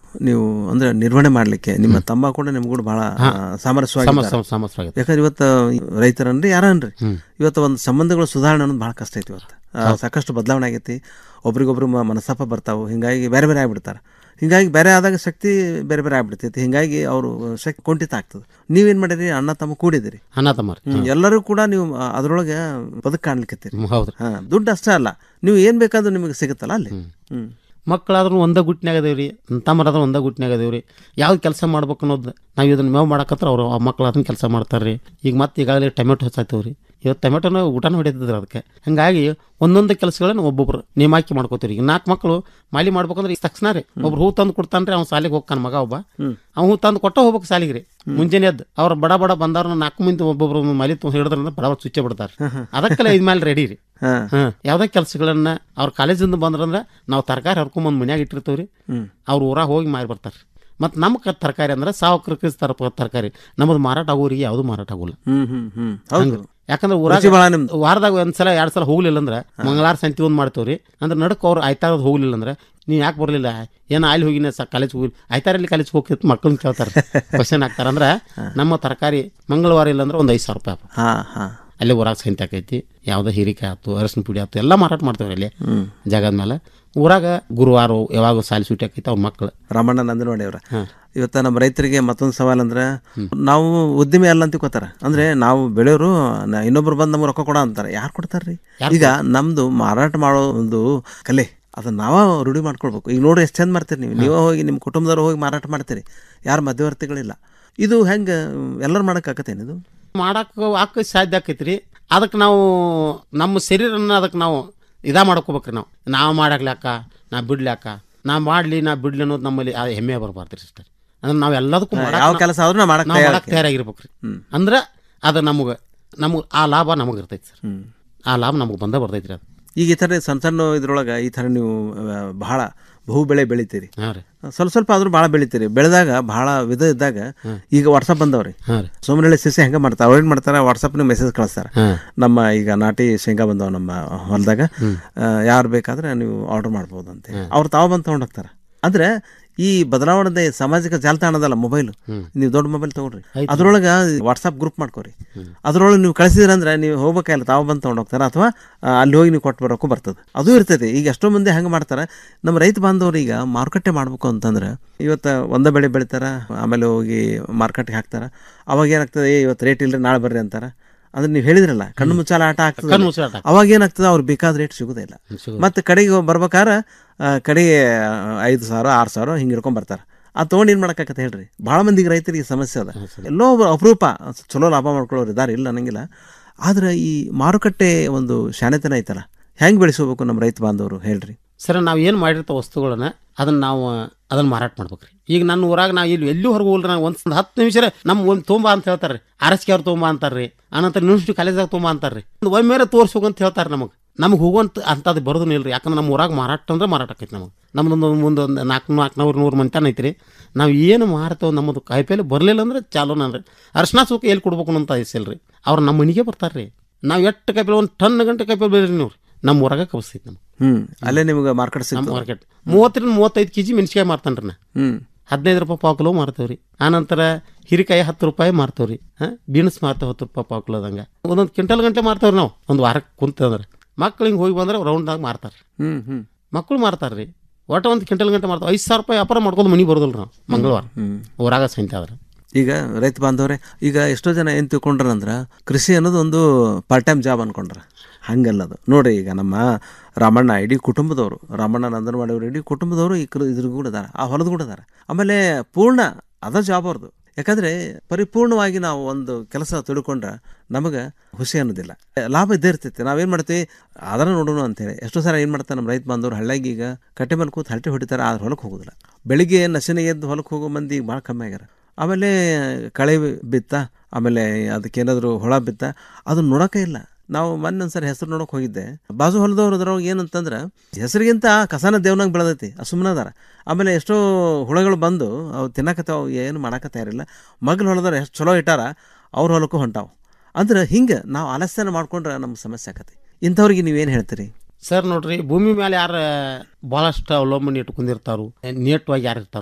ನೀವು ಅಂದ್ರೆ ನಿರ್ವಹಣೆ ಮಾಡ್ಲಿಕ್ಕೆ ನಿಮ್ಮ ತಮ್ಮ ಕೂಡ ನಿಮ್ಗೂ ಕೂಡ ಬಹಳ ಹಾ. ಆ, ಸಾಮರಸ್ಯವಾಗಿ ಸಮ- ಇದ್ದಾರೆ. ಸಮ- ಸಾಮರಸ್ಯವಾಗಿ. ಯಾಕಂದ್ರೆ ಇವತ್ತು ರೈತರನ್ರಿ ಯಾರನ್ರಿ ಇವತ್ತು ಒಂದು ಸಂಬಂಧಗಳ ಸುಧಾರಣೆ ಅನ್ನೋದು ಬಹಳ ಕಷ್ಟ ಐತಿ ಇವತ್ತು ಆ, ಹೌದು. ಸಾಕಷ್ಟು ಬದಲಾವಣೆ ಆಗೈತಿ ಒಬ್ರಿಗೊಬ್ರು ಮ- ಮನಸ್ತಾಪ ಬರ್ತಾವು ಹಿಂಗಾಗಿ ಬೇರೆ ಬೇರೆ ಆಗ್ಬಿಡ್ತಾರೆ ಹಿಂಗಾಗಿ ಬೇರೆ ಆದಾಗ ಶಕ್ತಿ ಬೇರೆ ಬೇರೆ ಆಗ್ಬಿಡ್ತೈತಿ ಹಿಂಗಾಗಿ ಅವರು ಶಕ್ತಿ ಕುಂಠಿತ ಆಗ್ತದೆ ನೀವೇನ್ ಮಾಡಿರಿ ಅಣ್ಣ ತಮ್ಮ ಕೂಡಿದಿರಿ ಅಣ್ಣ ತಮ್ಮರು ಹ್ಮ್, ಎಲ್ಲರೂ ಕೂಡ ನೀವು ಆ, ಅದ್ರೊಳಗೆ ಬದುಕು ಕಾಣ್ಲಿಕ್ಕೆ ಹೌದು ಹಾ ದುಡ್ಡು ಅಷ್ಟೇ ಅಲ್ಲ ನೀವು ಏನ್ ಬೇಕಾದ್ರೂ ನಿಮಗೆ ಸಿಗುತ್ತಲ್ಲ ಅಲ್ಲಿ ಹ್ಮ್ ಮಕ್ಕಳಾದ್ರೂ ಒಂದ ಗುಟ್ನ್ಯಾಗ ಅದೇವ್ರಿ ತಮ್ಮರಾದ್ರೂ ಒಂದ ಗುಟ್ನ್ಯಾಗ ಅದೇವ್ರಿ ಯಾವ್ದು ಕೆಲಸ ಮಾಡ್ಬೇಕು ಅನ್ನೋದು ನಾವು ಇದನ್ನ ಮೇವು ಮಾಡಕತ್ರ ಅವ್ರು ಆ ಮಕ್ಳು ಅದನ್ನ ಕೆಲಸ ಮಾಡ್ತಾರ್ರಿ ಈಗ ಮತ್ತೆ ಈಗಾಗಲೇ ಟೊಮೆಟೊ ಹಚ್ಚಾತೀವ್ರಿ ಇವತ್ತು ಟೊಮೆಟೊನ ಊಟನ ಹೊಡಿತಿದ್ರು ಅದಕ್ಕೆ ಹಂಗಾಗಿ ಒಂದೊಂದು ಕೆಲಸಗಳನ್ನ ಒಬ್ಬೊಬ್ರು ನೇಮಾಕಿ ಮಾಡ್ಕೋತೀವಿ ಈಗ ನಾಲ್ಕು ಮಕ್ಕಳು ಮಾಲಿ ಮಾಡ್ಬೇಕಂದ್ರೆ ಈಗ ತಕ್ಷಣ ರೀ ಒಬ್ರು ಹೂ ತಂದು ಕೊಡ್ತಾನ್ರಿ ಅವ್ನು ಸಾಲಿಗೆ ಹೋಗ್ತಾನ ಮಗ ಒಬ್ಬ ಅವ್ನು ಹೂ ತಂದು ಕೊಟ್ಟ ಹೋಗ್ಬೇಕು ಸಾಲಿಗೆ ರೀ ಮುಂಜಾನೆ ಎದ್ದು ಅವ್ರು ಬಡ ಬಡ ಬಂದವ್ರನ್ನ ನಾಲ್ಕು ಮಂದಿ ಒಬ್ಬೊಬ್ರು ಮಾಲಿ ತುಂಬ ಹಿಡಿದ್ರಂದ್ರೆ ಬಡ ಬಡ ಚುಚ್ಚೆ ಬಿಡ್ತಾರೆ ಅದಕ್ಕೆಲ್ಲ ಇದ್ ಮೇಲೆ ರೆಡಿ ರೀ ಹಾ. ಹಾಂ ಯಾವುದೇ ಕೆಲಸಗಳನ್ನ ಅವ್ರ ಕಾಲೇಜಿಂದ ಬಂದ್ರಂದ್ರೆ ನಾವು ತರಕಾರಿ ಹರ್ಕೊಂಬಂದು ಮನ್ಯಾಗ ಇಟ್ಟಿರ್ತೀವಿ ರೀ ಹ್ಮ್. ಅವ್ರು ಊರಾಗ ಹೋಗಿ ಮಾರಿ ಬರ್ತಾರೆ ಮತ್ತು ನಮ್ಮ ಕ ತರಕಾರಿ ಅಂದ್ರೆ ಸಾವಕೃತಿ ತರ ತರಕಾರಿ ನಮ್ಮದು ಮಾರಾಟ ಆಗೋರಿಗೆ ಯಾವುದು ಮಾರಾಟ ಆಗೋಲ್ಲ ಹ್ಮ್ ಹ್ಮ್ ಹ್ಮ್ ಹೌದು ಹಂಗೆ. ಯಾಕಂದ್ರೆ ರುಚಿ ಭಾಳ ಊರಾಗ ನಿಮ್ದು. ವಾರದಾಗ ಒಂದ್ಸಲ ಎರಡು ಸಲ ಹೋಗ್ಲಿಲ್ಲ ಅಂದ್ರೆ ಮಂಗಳವಾರ ಸಂತಿ ಒಂದು ಮಾಡ್ತೇವ್ರಿ ಅಂದ್ರೆ ನಡಕ್ ಅವ್ರು ಆಯ್ತಾರದು ಹೋಗ್ಲಿಲ್ಲ ಅಂದ್ರೆ ನೀವು ಯಾಕೆ ಬರಲಿಲ್ಲ ಏನು ಅಲ್ಲಿ ಹೋಗಿನ ಸ ಕಾಲೇಜ್ ಹೋಗಿ ಆಯ್ತಾರಲ್ಲಿ ಕಾಲೇಜ್ ಹೋಗ್ತಿತ್ತು ಮಕ್ಕಳನ್ನ ಕೇಳ್ತಾರೆ ಕ್ವಶನ್ ಹಾಕ್ತಾರೆ ಅಂದ್ರೆ ನಮ್ಮ ತರಕಾರಿ ಮಂಗಳವಾರ ಇಲ್ಲ ಅಂದ್ರೆ ಒಂದು ಐದು ಸಾವಿರ ರೂಪಾಯಿ ಆಗುತ್ತೆ. ಹಾ ಹಾ ಅಲ್ಲೇ ಊರಾಗ ಸಂತೆ ಆಕೈತಿ ಯಾವುದೋ ಹೀರಿಕಾಯಿ ಆಯ್ತು ಅರಸಿನ ಪುಡಿ ಆಯ್ತು ಎಲ್ಲ ಮಾರಾಟ ಮಾಡ್ತೇವೆ ಅಲ್ಲಿ ಹ್ಮ್. ಜಾಗದ ಮೇಲೆ ಊರಾಗ ಗುರುವಾರ ಯಾವಾಗ ಸಾಲಿ ಸೂಟಿ ಆಕೈತಿ ಅವ್ರ ಮಕ್ಕಳು ರಾಮಣ್ಣ ನಂದನವಾಡಿ ಅವರ ಇವತ್ತ ನಮ್ಮ ರೈತರಿಗೆ ಮತ್ತೊಂದು ಸವಾಲ್ ಅಂದ್ರೆ ನಾವು ಉದ್ಯಮಿ ಅಲ್ಲ ಅಂತ ತಿಳ್ಕೊತಾರ ಅಂದ್ರೆ ನಾವು ಬೆಳೆಯೋರು ನ- ಇನ್ನೊಬ್ರು ಬಂದು ನಮ್ಗೆ ರೊಕ್ಕ ಕೊಡ ಅಂತಾರೆ ಯಾರು ಕೊಡ್ತಾರ್ರಿ ಈಗ ನಮ್ದು ಮಾರಾಟ ಮಾಡೋ ಒಂದು ಕಲೆ ಅದನ್ನ ನಾವ ರೂಢಿ ಮಾಡ್ಕೊಳ್ಬೇಕು ಈಗ ನೋಡಿ ಎಷ್ಟು ಚಂದ ಮಾಡ್ತೀರಿ ನೀವು ನೀವೇ ಹೋಗಿ ನಿಮ್ಮ ಕುಟುಂಬದವ್ರು ಹೋಗಿ ಮಾರಾಟ ಮಾಡ್ತೀರಿ ಯಾರು ಮಧ್ಯವರ್ತಿಗಳಿಲ್ಲ ಇದು ಹೆಂಗೆ ಎಲ್ಲರೂ ಮಾಡೋಕ್ಕಾಗತ್ತೇನು ಇದು ಮಾಡಕ್ಕೆ ಹಾಕ ಸಾಧ್ಯ ಆಕೈತ್ರಿ ಅದಕ್ಕೆ ನಾವು ನಮ್ಮ ಶರೀರನ್ನ ಅದಕ್ಕೆ ನಾವು ಇದಾ ಮಾಡ್ಕೋಬೇಕ್ರಿ ನಾವು ನಾವು ಮಾಡಾಕ್ಲಾಕ ನಾ ಬಿಡ್ಲಾಕ ನಾ ಮಾಡ್ಲಿ ನಾ ಬಿಡ್ಲಿ ಅನ್ನೋದು ನಮ್ಮಲ್ಲಿ ಆ ಹೆಮ್ಮೆ ಬರಬಾರ್ದು ರೀ ಸಿಸ್ಟರ್ ಅಂದ್ರೆ ನಾವು ಎಲ್ಲದಕ್ಕೂ ಹಾ, ಮಾಡಾಕ್ ಯಾವ ನಾವು- ಕೆಲಸ ಆದ್ರೂ ನಾವು ಮಾಡಕ್ ನಾವು ತಯಾರ್ ಮಾಡಕ್ ತಯಾರಾಗಿರ್ಬೇಕ್ರಿ ಅಂದ್ರೆ ಅದು ನಮಗೆ ನಮಗೆ ಆ ಲಾಭ ನಮಗೆ ಇರ್ತೈತಿ ಸರ್ ಆ ಲಾಭ ನಮಗೆ ಬಂದ ಬರ್ತೈತ್ರಿ ಅದು ಈಗ ಈ ಥರ ಸಣ್ಣ ಸಣ್ಣ ಇದ್ರೊಳಗೆ ಈ ಥರ ನೀವು ಆ, ಬಹಳ ಬಹು ಬೆಳೆ ಬೆಳಿತೀರಿ ಹಾಂ ರೀ ಸ್ವಲ್ಪ ಸ್ವಲ್ಪ ಆದ್ರೂ ಭಾಳ ಬೆಳಿತೀರಿ ಬೆಳೆದಾಗ ಭಾಳ ವಿಧ ಇದ್ದಾಗ ಈಗ ವಾಟ್ಸಪ್ ಬಂದವ್ರಿ ಹಾಂ ರೀ ಸೋಮನಹಳ್ಳಿ ಸಿಸಿ ಹೆಂಗೆ ಮಾಡ್ತಾರೆ ಅವ್ರೇನು ಮಾಡ್ತಾರೆ ವಾಟ್ಸಪ್ನ ಮೆಸೇಜ್ ಕಳಿಸ್ತಾರೆ ಹಾಂ. ನಮ್ಮ ಈಗ ನಾಟಿ ಶೇಂಗಾ ಬಂದವ ನಮ್ಮ ಹೊಲದಾಗ ಯಾರು ಬೇಕಾದ್ರೆ ನೀವು ಆರ್ಡರ್ ಮಾಡ್ಬೋದು ಅಂತ ಅವ್ರು ತಾವು ಬಂದು ತೊಗೊಂಡು ಹೋಗ್ತಾರೆ ಅಂದ್ರೆ ಈ ಬದಲಾವಣೆ ಸಾಮಾಜಿಕ ಜಾಲತಾಣದಲ್ಲ ಮೊಬೈಲ್ ನೀವು ದೊಡ್ಡ ಮೊಬೈಲ್ ತಗೊಳ್ರಿ ಅದ್ರೊಳಗೆ ವಾಟ್ಸಪ್ ಗ್ರೂಪ್ ಮಾಡ್ಕೋರಿ ಅದ್ರೊಳಗೆ ನೀವು ಕಳಿಸಿದ್ರಂದ್ರೆ ನೀವು ಹೋಗ್ಬೇಕಾಗಿಲ್ಲ ತಾವು ಬಂದು ತೊಗೊಂಡು ಹೋಗ್ತಾರೆ ಅಥವಾ ಆ, ಅಲ್ಲಿ ಹೋಗಿ ನೀವು ಕೊಟ್ಟು ಬರೋಕ್ಕೂ ಬರ್ತದೆ ಅದು ಇರ್ತೈತೆ ಈಗ ಎಷ್ಟೋ ಮಂದಿ ಹಂಗೆ ಮಾಡ್ತಾರೆ ನಮ್ಮ ರೈತ ಬಾಂಧವರು ಈಗ ಮಾರುಕಟ್ಟೆ ಮಾಡಬೇಕು ಅಂತಂದ್ರೆ ಇವತ್ತು ಒಂದೇ ಬೆಳೆ ಬೆಳಿತಾರೆ ಆಮೇಲೆ ಹೋಗಿ ಮಾರ್ಕೆಟ್ಗೆ ಹಾಕ್ತಾರೆ ಅವಾಗ ಏನಾಗ್ತದೆ ಏ ಇವತ್ತು ರೇಟ್ ಇಲ್ಲರಿ ನಾಳೆ ಬರ್ರಿ ಅಂತಾರೆ ಅಂದ್ರೆ ನೀವು ಹೇಳಿದ್ರಲ್ಲ ಕಣ್ಣು ಮುಚ್ಚಾಲ ಆಟ ಆಗ್ತದೆ ಕಣ್ಣು ಮುಚ್ಚಾಲ ಆಟ. ಅವಾಗ ಏನಾಗ್ತದೆ ಅವ್ರು ಬೇಕಾದ ರೇಟ್ ಸಿಗೋದೇ ಇಲ್ಲ ಸಿಗೋದಿಲ್ಲ. ಮತ್ತೆ ಕಡೆಗೆ ಬರ್ಬೇಕಾದ್ರೆ ಆ, ಕಡೆಗೆ ಆ, ಐದು ಸಾವಿರ ಆರು ಸಾವಿರ ಹಿಂಗೆ ಹಿಡ್ಕೊಂಡ್ ಬರ್ತಾರೆ ಆ ತೊಗೊಂಡು ಏನು ಮಾಡೋಕ್ಕಾಗತ್ತೆ ಹೇಳ್ರಿ ಭಾಳ ಮಂದಿಗೆ ರೈತರಿಗೆ ಸಮಸ್ಯೆ ಅದ ಎಲ್ಲೋ ಒಬ್ರು ಅಪರೂಪ ಚಲೋ ಲಾಭ ಮಾಡ್ಕೊಳ್ಳೋರು ಇದಾರೆ ಇಲ್ಲ ಅನ್ನಂಗಿಲ್ಲ ಆದ್ರೆ ಈ ಮಾರುಕಟ್ಟೆ ಒಂದು ಶಾಣೆತನ ಐತಲ್ಲ ಹೆಂಗೆ ಬೆಳೆಸೋಬೇಕು ನಮ್ಮ ರೈತ ಬಾಂಧವರು ಹೇಳ್ರಿ ಸರ್ ನಾವು ಏನು ಮಾಡಿರ್ತ ವಸ್ತುಗಳನ್ನ ಅದನ್ನ ನಾವು ಅದನ್ನ ಮಾರಾಟ ಮಾಡ್ಬೇಕ್ರಿ ಈಗ ನನ್ನ ಊರಾಗ ನಾವು ಇಲ್ಲಿ ಎಲ್ಲೂ ಹೊರಗೆ ಹೋಗ್ರಿ ನಾವು ಒಂದು ಹತ್ತು ನಿಮಿಷ ನಮ್ಮ ಒಂದು ತೊಂಬ ಅಂತ ಹೇಳ್ತಾರೆ ರೀ ಆರ್ ಎಸ್ ಕೆ ಅವ್ರು ತೊಂಬ ಅಂತಾರ್ರಿ ಆನಂತರ ಯೂನಿವರ್ಸಿಟಿ ಕಾಲೇಜಾಗ ತೊಂಬ ಅಂತಾರ್ರಿ ಒಂದು ಒಮ್ಮೆರೆ ತೋರ್ಸೋಗ ಅಂತ ಹೇಳ್ತಾರೆ ನಮಗೆ ನಮಗೆ ಹೋಗುವಂತ ಅಂಥದ್ದು ಬರೋದು ಇಲ್ರಿ ಯಾಕಂದ್ರೆ ನಮ್ಮ ಊರಾಗ ಮಾರಾಟ ಅಂದ್ರೆ ಮಾರಾಟ ಆಕೈತಿ ನಮಗೆ ನಮ್ದೊಂದು ಮುಂದೆ ಒಂದು ನಾಲ್ಕು ನಾಲ್ಕುನೂರು ನೂರು ಮಂಟನ್ ಐತ್ರಿ ನಾವು ಏನು ಮಾರ್ತೇವೆ ನಮ್ಮದು ಕಾಯಿಪಲ್ಲೆ ಬರಲಿಲ್ಲ ಅಂದ್ರೆ ಚಾಲು ನಾನು ಅರ್ಶಿನ ಸೂಕ ಎಲ್ಲಿ ಕೊಡ್ಬೇಕು ಅಂತ ಐಸಲ್ರಿ ಅವ್ರು ನಮ್ಮ ಮನೆಗೆ ಬರ್ತಾರೆ ರೀ ನಾವು ಎಷ್ಟು ಕಾಯಿಪಲ್ಲೆ ಒಂದು ಟನ್ ಗಂಟೆ ಕಾಯಿಪಲ್ಲೆ ಬೆಳೆದ್ರಿ ನೀವು ನಮ್ಮ ಊರಾಗ ಕಬಸ್ತೈತಿ ನಮ್ಗೆ ಹ್ಮ್ ಅಲ್ಲೇ ನಿಮ್ಗೆ ಮಾರ್ಕೆಟ್ ನಮ್ಮ ಸಿಗ್ತದೆ ಮಾರ್ಕೆಟ್ ಮೂವತ್ತರಿಂದ ಮೂವತ್ತೈದು ಕೆಜಿ ಮೆಣಸಿಕಾಯಿ ಮಾರ್ತಾನ್ರಿ ನಾ ಹ್ಮ್ ಹದಿನೈದು ರೂಪಾಯಿ ಪಾವು ಕಿಲೋ ಮಾರ್ತೇವ್ರಿ ಆನಂತರ ಹಿರಿಕಾಯಿ ಹತ್ತು ರೂಪಾಯಿ ಮಾರ್ತೇವ್ರಿ ಹಾಂ ಬೀನ್ಸ್ ಮಾರ್ತೇವೆ ಹತ್ತು ರೂಪಾಯಿ ಪಾವು ಕಿಲೋದಂಗೆ ಒಂದೊಂದು ಕ್ವಿಂಟಲ್ ಗಂಟೆ ಮಾರ್ತೇವ್ರಿ ನಾವು ಒಂದು ವಾರಕ್ಕೆ ಕುಂತಂದ್ರೆ ಮಕ್ಳು ಹಿಂಗೆ ಹೋಗಿ ಬಂದ್ರೆ ರೌಂಡ್ದಾಗ ಮಾರ್ತಾರೆ ಹ್ಮ್ ಹ್ಮ್ ಮಕ್ಕಳು ಮಾರ್ತಾರೆ ರೀ ಒಟ್ಟು ಒಂದು ಕ್ವಿಂಟಲ್ ಗಂಟೆ ಮಾರ್ತಾವೆ ಐದು ಸಾವಿರ ರೂಪಾಯಿ ವ್ಯಾಪಾರ ಮಾಡ್ಕೊಂಡು ಮನೆ ಬರೋದಿಲ್ಲ ನಾವು ಮಂಗಳವಾರ ಊರಾಗ ಸಂತೆ ಆದ್ರೆ ಈಗ ರೈತ ಬಾಂಧವ್ರೆ ಈಗ ಎಷ್ಟೋ ಜನ ಏನು ತಿಳ್ಕೊಂಡ್ರಂದ್ರೆ ಕೃಷಿ ಅನ್ನೋದು ಒಂದು ಪಾರ್ಟ್ ಟೈಮ್ ಜಾಬ್ ಅನ್ಕೊಂಡ್ರ ಹಂಗಲ್ಲ ಅದು ನೋಡ್ರಿ ಈಗ ನಮ್ಮ ರಾಮಣ್ಣ ಇಡೀ ಕುಟುಂಬದವರು ರಾಮಣ್ಣ ನಂದನವಾಡಿ ಅವರು ಇಡೀ ಕುಟುಂಬದವರು ಈ ಕೃ ಇದ್ರ ಕೂಡ ಅದಾರ ಆ ಹೊಲದ ಕೂಡ ಅದಾರ ಆಮೇಲೆ ಪೂರ್ಣ ಅದ ಜಾಬ್ ಅವ್ರದ್ದು ಯಾಕಂದ್ರೆ ಪರಿಪೂರ್ಣವಾಗಿ ನಾವು ಒಂದು ಕೆಲಸ ತಿಳ್ಕೊಂಡ್ರೆ ನಮಗೆ ಖುಷಿ ಅನ್ನೋದಿಲ್ಲ ಲಾಭ ಇದ್ದೇ ಇರ್ತೈತಿ ನಾವೇನು ಮಾಡ್ತೀವಿ ಅದರ ನೋಡೋಣ ಅಂತೇಳಿ ಎಷ್ಟೋ ಸಲ ಏನು ಮಾಡ್ತಾರೆ ನಮ್ಮ ರೈತ ಬಾಂಧವರು ಹಳ್ಳಿಯಾಗ ಈಗ ಕಟ್ಟೆ ಮೇಲೆ ಕೂತು ಹರಟೆ ಹೊಡಿತಾರೆ ಆದ್ರೆ ಹೊಲಕ್ಕೆ ಹೋಗೋದಿಲ್ಲ ಬೆಳಿಗ್ಗೆ ನಶಿನ ಎದ್ದು ಹೊಲಕ್ಕೆ ಹೋಗೋ ಮಂದಿ ಈಗ ಭಾಳ ಕಮ್ಮಿ ಆಗ್ಯಾರ ಆಮೇಲೆ ಕಳೆ ಬಿತ್ತ ಆಮೇಲೆ ಅದಕ್ಕೇನಾದರೂ ಹುಳ ಬಿತ್ತ ಅದನ್ನ ನೋಡೋಕೆ ಇಲ್ಲ ನಾವು ಮೊನ್ನೆ ಒಂದ್ಸರಿ ಹೆಸರು ನೋಡೋಕೆ ಹೋಗಿದ್ದೆ ಬಾಜು ಹೊಲದವ್ರು ಅದ್ರೊಳಗೆ ಏನಂತಂದ್ರೆ ಹೆಸರಿಗಿಂತ ಕಸನ ದೇವ್ನಾಗ ಬೆಳೆದೈತಿ ಸುಮ್ಮನೆ ಅದಾರ ಆಮೇಲೆ ಎಷ್ಟೋ ಹುಳಗಳು ಬಂದು ಅವು ತಿನ್ನಕತ್ತಾವ ಏನು ಮಾಡಕ್ಕೆ ತಯಾರಿಲ್ಲ ಮಗ್ಲು ಹೊಲದವ್ರು ಎಷ್ಟು ಚಲೋ ಇಟ್ಟಾರ ಅವ್ರ ಹೊಲಕ್ಕೂ ಹೊಂಟಾವು ಅಂದ್ರೆ ಹಿಂಗೆ ನಾವು ಆಲಸ್ಯನ ಮಾಡ್ಕೊಂಡ್ರೆ ನಮ್ಗೆ ಸಮಸ್ಯೆ ಆಕತಿ ಇಂಥವ್ರಿಗೆ ನೀವೇನು ಹೇಳ್ತೀರಿ ಸರ್ ನೋಡ್ರಿ ಭೂಮಿ ಮೇಲೆ ಯಾರು ಭಾಳಷ್ಟು ಅವಲಂಬನೆ ಇಟ್ಕೊಂಡಿರ್ತಾರು ನೇಟ್ವಾಗಿ ಯಾರು ಇರ್ತಾರು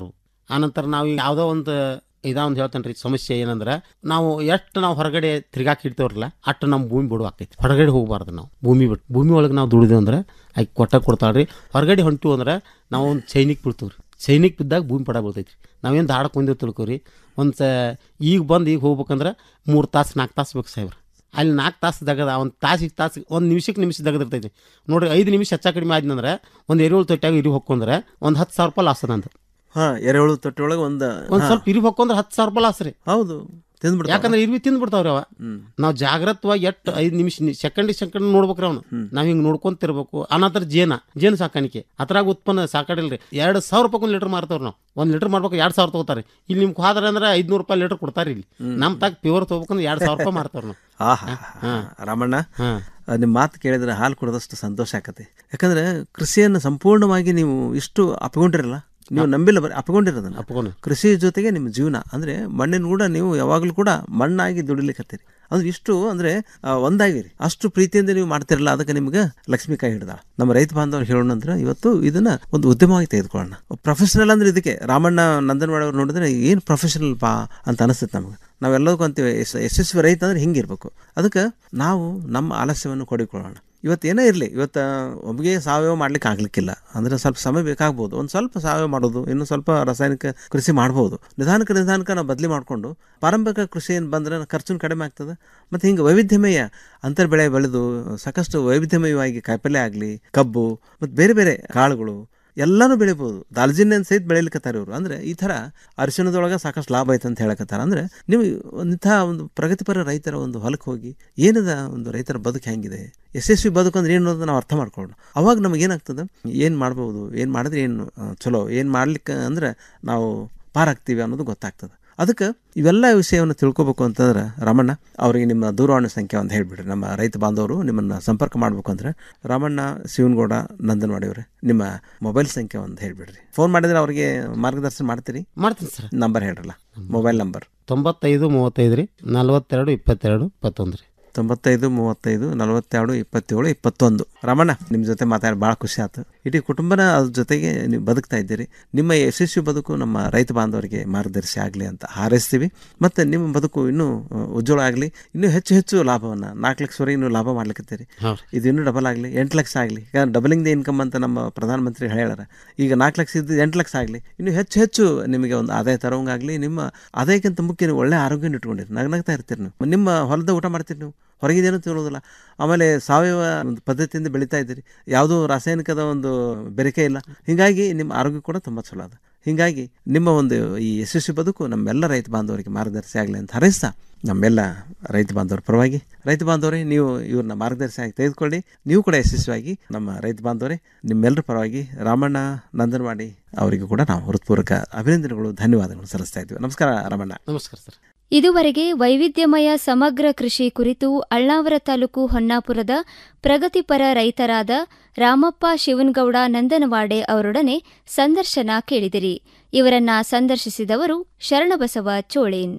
ಆನಂತರ ನಾವು ಈಗ ಯಾವುದೋ ಒಂದು ಇದಾ ಒಂದು ಹೇಳ್ತೇನೆ ರೀ ಸಮಸ್ಯೆ ಏನಂದ್ರೆ ನಾವು ಎಷ್ಟು ನಾವು ಹೊರಗಡೆ ತಿರ್ಗಾಕಿ ಇಡ್ತೇವ್ರಲ್ಲ ಅಷ್ಟು ನಮ್ಮ ಭೂಮಿ ಬಿಡು ಆಕೈತಿ ಹೊರಗಡೆ ಹೋಗಬಾರ್ದು ನಾವು ಭೂಮಿ ಬಿಟ್ಟು ಭೂಮಿ ಒಳಗೆ ನಾವು ದುಡಿದೇವು ಅಂದ್ರೆ ಆಕೆ ಕೊಟ್ಟ ಕೊಡ್ತಾಳ್ರಿ ಹೊರಗಡೆ ಹೊಂಟಿವು ಅಂದ್ರೆ ನಾವು ಒಂದು ಸೈನಿಕ್ ಬೀಳ್ತೀವಿ ರೀ ಸೈನಿಕ್ ಬಿದ್ದಾಗ ಭೂಮಿ ಪಡ ಬೀಳ್ತೈತಿ ರೀ ನಾವೇನು ದಾಡಕ್ಕೆ ಬಂದೇವು ತಿಳ್ಕೊರಿ ಒಂದು ಸ ಈಗ ಬಂದು ಈಗ ಹೋಗ್ಬೇಕಂದ್ರೆ ಮೂರು ತಾಸು ನಾಲ್ಕು ತಾಸು ಬೇಕು ಸಾಹೇಬ್ರ ಅಲ್ಲಿ ನಾಲ್ಕು ತಾಸು ದಗದ ಒಂದು ತಾಸಿಗೆ ತಾಸಿಗೆ ಒಂದು ನಿಮಿಷಕ್ಕೆ ನಿಮಿಷ ದಗದಿರ್ತೈತಿ ನೋಡ್ರಿ ಐದು ನಿಮಿಷ ಹೆಚ್ಚು ಕಡಿಮೆ ಆದ್ನಂದ್ರೆ ಒಂದು ಎರೆಹುಳು ತೊಟ್ಟಾಗ ಇರಿ ಹೊಕ್ಕೊಂಡ್ರೆ ಒಂದು ಹತ್ತು ಸಾವಿರ ರೂಪಾಯಿ ಲಾಸ್ ಅದಂತ ಹಾ ಎರೆಹುಳು ತೊಟ್ಟಿ ಒಳಗೆ ಒಂದು ಒಂದು ಸ್ವಲ್ಪ ಇರಿ ಹೊಕ್ಕೊಂಡ್ರೆ ಹತ್ತು ಸಾವಿರ ರೂಪಾಯಿ ಲಾಸ್ ರೀ ಹೌದು ತಿಂದ್ಬಿಡ್ತಾವ. ಯಾಕಂದ್ರೆ ಇರ್ವಿ ತಿಂದ್ಬಿಡ್ತಾವ್ರಿ ಅವ ನಾವು ಜಾಗ್ರತವಾಗಿ ಎಷ್ಟು ಐದು ನಿಮಿಷ ಸೆಕೆಂಡ್ ಸೆಕೆಂಡ್ ನೋಡ್ಬೇಕ್ರಿ ಅವನು ನಾವ್ ಹಿಂಗ್ ನೋಡ್ಕೊಂತಿರ್ಬೇಕು ಅನಂತರ ಜೇನ ಜೇನು ಸಾಕಾಣಿಕೆ ಅದ್ರಾಗ ಉತ್ಪನ್ನ ಸಾಕಾಡಿಲ್ರಿ ಎರಡು ಸಾವಿರ ರೂಪಾಯಿ ಒಂದು ಲೀಟರ್ ಮಾರ್ತಾವ್ರಿ ನಾವು ಒಂದು ಲೀಟರ್ ಮಾಡ್ಬೇಕು ಎರಡು ಸಾವಿರ ತಗೋತಾರೆ ಇಲ್ಲಿ ನಿಮ್ಗೆ ಹೋದ್ರೆ ಅಂದ್ರೆ ಐದ್ನೂರು ರೂಪಾಯಿ ಲೀಟರ್ ಕೊಡ್ತಾರೆ ಇಲ್ಲಿ ನಮ್ಮ ತಾಗ ಪ್ಯೂರ್ ತಗೋಬೇಕಂದ್ರೆ ಎರಡು ಸಾವಿರ ರೂಪಾಯಿ ಮಾರ್ತಾವ್ರಿ ನಾವು ಆಹಾ ರಾಮಣ್ಣ ನಿಮ್ಮ ಮಾತು ಕೇಳಿದ್ರೆ ಹಾಲು ಕುಡಿದಷ್ಟು ಸಂತೋಷ ಆಕತಿ ಯಾಕಂದ್ರೆ ಕೃಷಿಯನ್ನು ಸಂಪೂರ್ಣವಾಗಿ ನೀವು ಇಷ್ಟು ಅಪ್ಕೊಂಡಿರಲ್ಲ ನೀವು ನಂಬಿಲ್ಲ ಬರೀ ಅಪ್ಕೊಂಡಿರೋದನ್ನ ಅಪ್ಕೊಂಡು ಕೃಷಿ ಜೊತೆಗೆ ನಿಮ್ಮ ಜೀವನ ಅಂದ್ರೆ ಮಣ್ಣಿನ ಕೂಡ ನೀವು ಯಾವಾಗಲೂ ಕೂಡ ಮಣ್ಣಾಗಿ ದುಡಿಲಿಕ್ಕತ್ತೀರಿ ಅಂದ್ರೆ ಇಷ್ಟು ಅಂದ್ರೆ ಆ, ಒಂದಾಗಿರಿ ಅಷ್ಟು ಪ್ರೀತಿಯಿಂದ ನೀವು ಮಾಡ್ತಿರಲ್ಲ ಅದಕ್ಕೆ ನಿಮ್ಗೆ ಲಕ್ಷ್ಮೀಕಾಯಿ ಹಿಡ್ದ ನಮ್ಮ ರೈತ ಬಾಂಧವರು ಹೇಳೋಣ ಅಂದ್ರೆ ಇವತ್ತು ಇದನ್ನ ಒಂದು ಉದ್ಯಮವಾಗಿ ತೆಗೆದುಕೊಳ್ಳೋಣ ಪ್ರೊಫೆಷನಲ್ ಅಂದ್ರೆ ಇದಕ್ಕೆ ರಾಮಣ್ಣ ನಂದನವಾಡ ಅವ್ರು ನೋಡಿದ್ರೆ ಏನು ಪ್ರೊಫೆಷನಲ್ ಪಾ ಅಂತ ಅನಿಸುತ್ತೆ ನಮ್ಗೆ ನಾವೆಲ್ಲದಕ್ಕೂ ಅಂತೀವಿ ಯಶ- ಯಶಸ್ವಿ ರೈತ ಅಂದ್ರೆ ಹಿಂಗಿರ್ಬೇಕು ಅದಕ್ಕೆ ನಾವು ನಮ್ಮ ಆಲಸ್ಯವನ್ನು ಕೊಡಿಕೊಳ್ಳೋಣ ಇವತ್ತು ಏನೇ ಇರಲಿ ಇವತ್ತು ಒಮ್ಮೆಗೆ ಸಾವಯವ ಮಾಡ್ಲಿಕ್ಕೆ ಆಗ್ಲಿಕ್ಕಿಲ್ಲ ಅಂದ್ರೆ ಸ್ವಲ್ಪ ಸಮಯ ಬೇಕಾಗ್ಬೋದು ಒಂದು ಸ್ವಲ್ಪ ಸಾವಯವ ಮಾಡೋದು ಇನ್ನು ಸ್ವಲ್ಪ ರಾಸಾಯನಿಕ ಕೃಷಿ ಮಾಡ್ಬೋದು ನಿಧಾನಕ್ಕೆ ನಿಧಾನಕ್ಕೆ ನಾವು ಬದಲಿ ಮಾಡಿಕೊಂಡು ಪಾರಂಪರಿಕ ಕೃಷಿ ಏನು ಬಂದ್ರೆ ಖರ್ಚು ಕಡಿಮೆ ಆಗ್ತದೆ ಮತ್ತು ಹಿಂಗೆ ವೈವಿಧ್ಯಮಯ ಅಂತರ್ ಬೆಳೆ ಬೆಳೆದು ಸಾಕಷ್ಟು ವೈವಿಧ್ಯಮಯವಾಗಿ ಕಾಯಿಪಲ್ಯ ಆಗಲಿ ಕಬ್ಬು ಮತ್ತು ಬೇರೆ ಬೇರೆ ಕಾಳುಗಳು ಎಲ್ಲನೂ ಬೆಳಿಬೋದು ದಾಲ್ಜಿನ್ನೇನು ಸಹಿತ ಬೆಳಿಲಿಕ್ಕತ್ತಾರ ಇವರು ಅಂದ್ರೆ ಈ ಥರ ಅರಿಶಿಣದೊಳಗೆ ಸಾಕಷ್ಟು ಲಾಭ ಐತೆ ಅಂತ ಹೇಳಕತ್ತಾರ ಅಂದ್ರೆ ನೀವು ಇಂಥ ಒಂದು ಪ್ರಗತಿಪರ ರೈತರ ಒಂದು ಹೊಲಕ್ಕೆ ಹೋಗಿ ಏನದ ಒಂದು ರೈತರ ಬದುಕು ಹೆಂಗಿದೆ ಯಶಸ್ವಿ ಬದುಕು ಅಂದ್ರೆ ಏನು ಅನ್ನೋದನ್ನ ನಾವು ಅರ್ಥ ಮಾಡ್ಕೊಳ್ಳೋಣ ಅವಾಗ ನಮಗೆ ಏನಾಗ್ತದೆ ಏನು ಮಾಡ್ಬೋದು ಏನು ಮಾಡಿದ್ರೆ ಏನು ಆ, ಚಲೋ ಏನು ಮಾಡ್ಲಿಕ್ಕೆ ಅಂದ್ರೆ ನಾವು ಪಾರಾಗ್ತೀವಿ ಅನ್ನೋದು ಗೊತ್ತಾಗ್ತದೆ ಅದಕ್ಕೆ ಇವೆಲ್ಲ ವಿಷಯವನ್ನು ತಿಳ್ಕೊಬೇಕು ಅಂತಂದ್ರೆ ರಮಣ್ಣ ಅವರಿಗೆ ನಿಮ್ಮ ದೂರವಾಣಿ ಸಂಖ್ಯೆ ಒಂದು ಹೇಳ್ಬಿಡ್ರಿ ನಮ್ಮ ರೈತ ಬಾಂಧವರು ನಿಮ್ಮನ್ನು ಸಂಪರ್ಕ ಮಾಡಬೇಕು ಅಂದ್ರೆ ರಾಮಣ್ಣ ಶಿವನಗೌಡ ನಂದನವಾಡಿ ಅವರೇ ನಿಮ್ಮ ಮೊಬೈಲ್ ಸಂಖ್ಯೆ ಒಂದು ಹೇಳ್ಬಿಡ್ರಿ ಫೋನ್ ಮಾಡಿದ್ರೆ ಅವರಿಗೆ ಮಾರ್ಗದರ್ಶನ ಮಾಡ್ತೀರಿ ಮಾಡ್ತೀನಿ ಸರ್ ನಂಬರ್ ಹೇಳ್ರಲ್ಲ ಮೊಬೈಲ್ ನಂಬರ್ ತೊಂಬತ್ತೈದು ಮೂವತ್ತೈದು ರೀ ನಲ್ವತ್ತೆರಡು ಇಪ್ಪತ್ತೆರಡು ಇಪ್ಪತ್ತೊಂದು ರೀ ತೊಂಬತ್ತೈದು ಮೂವತ್ತೈದು ನಲವತ್ತೆರಡು ಇಪ್ಪತ್ತೇಳು ಇಪ್ಪತ್ತೊಂದು ರಮಣ ನಿಮ್ಮ ಜೊತೆ ಮಾತಾಡಿ ಭಾಳ ಖುಷಿ ಆಯ್ತು ಇಡೀ ಕುಟುಂಬನ ಅದ್ರ ಜೊತೆಗೆ ನೀವು ಬದುಕ್ತಾ ಇದ್ದೀರಿ ನಿಮ್ಮ ಯಶಸ್ವಿ ಬದುಕು ನಮ್ಮ ರೈತ ಬಾಂಧವರಿಗೆ ಮಾರ್ಗದರ್ಶಿ ಆಗಲಿ ಅಂತ ಹಾರೈಸ್ತೀವಿ ಮತ್ತು ನಿಮ್ಮ ಬದುಕು ಇನ್ನೂ ಆ, ಉಜ್ವಲ ಆಗಲಿ ಇನ್ನೂ ಹೆಚ್ಚು ಹೆಚ್ಚು ಲಾಭವನ್ನು ನಾಲ್ಕು ಲಕ್ಷವರೆಗೆ ನೀವು ಲಾಭ ಮಾಡ್ಲಿಕ್ಕತ್ತೀರಿ ಹೌದು. ಇದು ಇನ್ನೂ ಡಬಲ್ ಆಗಲಿ ಎಂಟು ಲಕ್ಷ ಆಗಲಿ ಈಗ ಡಬಲಿಂಗ್ ದ ಇನ್ಕಮ್ ಅಂತ ನಮ್ಮ ಪ್ರಧಾನಮಂತ್ರಿ ಹೇಳ್ಯಾರ ಈಗ ನಾಲ್ಕು ಲಕ್ಷ ಇದ್ದು ಎಂಟು ಲಕ್ಷ ಆಗಲಿ ಇನ್ನು ಹೆಚ್ಚು ಹೆಚ್ಚು ನಿಮಗೆ ಒಂದು ಆದಾಯ ತರೋಂಗಾಗಲಿ ನಿಮ್ಮ ಆದಾಯಕ್ಕಿಂತ ಮುಖ್ಯ ನೀವು ಒಳ್ಳೆ ಆರೋಗ್ಯನ ಇಟ್ಕೊಂಡಿರಿ ನಗ್ನಗ್ತಾ ಇರ್ತೀರಿ ನೀವು ನಿಮ್ಮ ಹೊಲದ ಊಟ ಮಾಡ್ತೀರಿ ನೀವು ಹೊರಗಿದೇನು ತಿನ್ನೋದಿಲ್ಲ ಆಮೇಲೆ ಸಾವಯವ ಒಂದು ಪದ್ಧತಿಯಿಂದ ಬೆಳೀತಾ ಇದ್ದೀರಿ ಯಾವುದೂ ರಾಸಾಯನಿಕದ ಒಂದು ಬೆರಕೆ ಇಲ್ಲ ಹೀಗಾಗಿ ನಿಮ್ಮ ಆರೋಗ್ಯ ಕೂಡ ತುಂಬ ಚಲೋ ಅದ ಹೀಗಾಗಿ ನಿಮ್ಮ ಒಂದು ಈ ಯಶಸ್ವಿ ಬದುಕು ನಮ್ಮೆಲ್ಲ ರೈತ ಬಾಂಧವರಿಗೆ ಮಾರ್ಗದರ್ಶಿ ಆಗಲಿ ಅಂತ ಹಾರೈಸ್ತಾ ನಮ್ಮೆಲ್ಲ ರೈತ ಬಾಂಧವರ ಪರವಾಗಿ ರೈತ ಬಾಂಧವರೇ ನೀವು ಇವ್ರನ್ನ ಮಾರ್ಗದರ್ಶಿ ಆಗಿ ತೆಗೆದುಕೊಳ್ಳಿ ನೀವು ಕೂಡ ಯಶಸ್ವಿಯಾಗಿ ನಮ್ಮ ರೈತ ಬಾಂಧವರೇ ನಿಮ್ಮೆಲ್ಲರ ಪರವಾಗಿ ರಾಮಣ್ಣ ನಂದನವಾಡಿ ಅವರಿಗೂ ಕೂಡ ನಾವು ಹೃತ್ಪೂರ್ವಕ ಅಭಿನಂದನೆಗಳು ಧನ್ಯವಾದಗಳು ಸಲ್ಲಿಸ್ತಾ ಇದ್ದೀವಿ ನಮಸ್ಕಾರ ರಾಮಣ್ಣ ನಮಸ್ಕಾರ ಸರ್ ಇದುವರೆಗೆ ವೈವಿಧ್ಯಮಯ ಸಮಗ್ರ ಕೃಷಿ ಕುರಿತು ಅಳ್ನಾವರ ತಾಲೂಕು ಹೊನ್ನಾಪುರದ ಪ್ರಗತಿಪರ ರೈತರಾದ ರಾಮಪ್ಪ ಶಿವನಗೌಡ ನಂದನವಾಡೆ ಅವರೊಡನೆ ಸಂದರ್ಶನ ಕೇಳಿದಿರಿ ಇವರನ್ನ ಸಂದರ್ಶಿಸಿದವರು ಶರಣಬಸವ ಚೋಳೇನ್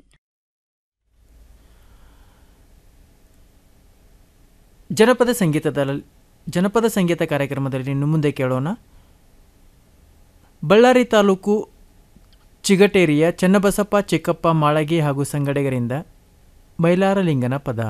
ಜನಪದ ಸಂಗೀತದಲ್ಲಿ ಜನಪದ ಸಂಗೀತ ಕಾರ್ಯಕ್ರಮದಲ್ಲಿ ಇನ್ನು ಮುಂದೆ ಕೇಳೋಣ ಬಳ್ಳಾರಿ ತಾಲೂಕು ಚಿಗಟೇರಿಯ ಚನ್ನಬಸಪ್ಪ ಚಿಕ್ಕಪ್ಪ ಮಾಳಗಿ ಹಾಗೂ ಸಂಗಡಿಗರಿಂದ ಮೈಲಾರಲಿಂಗನ ಪದ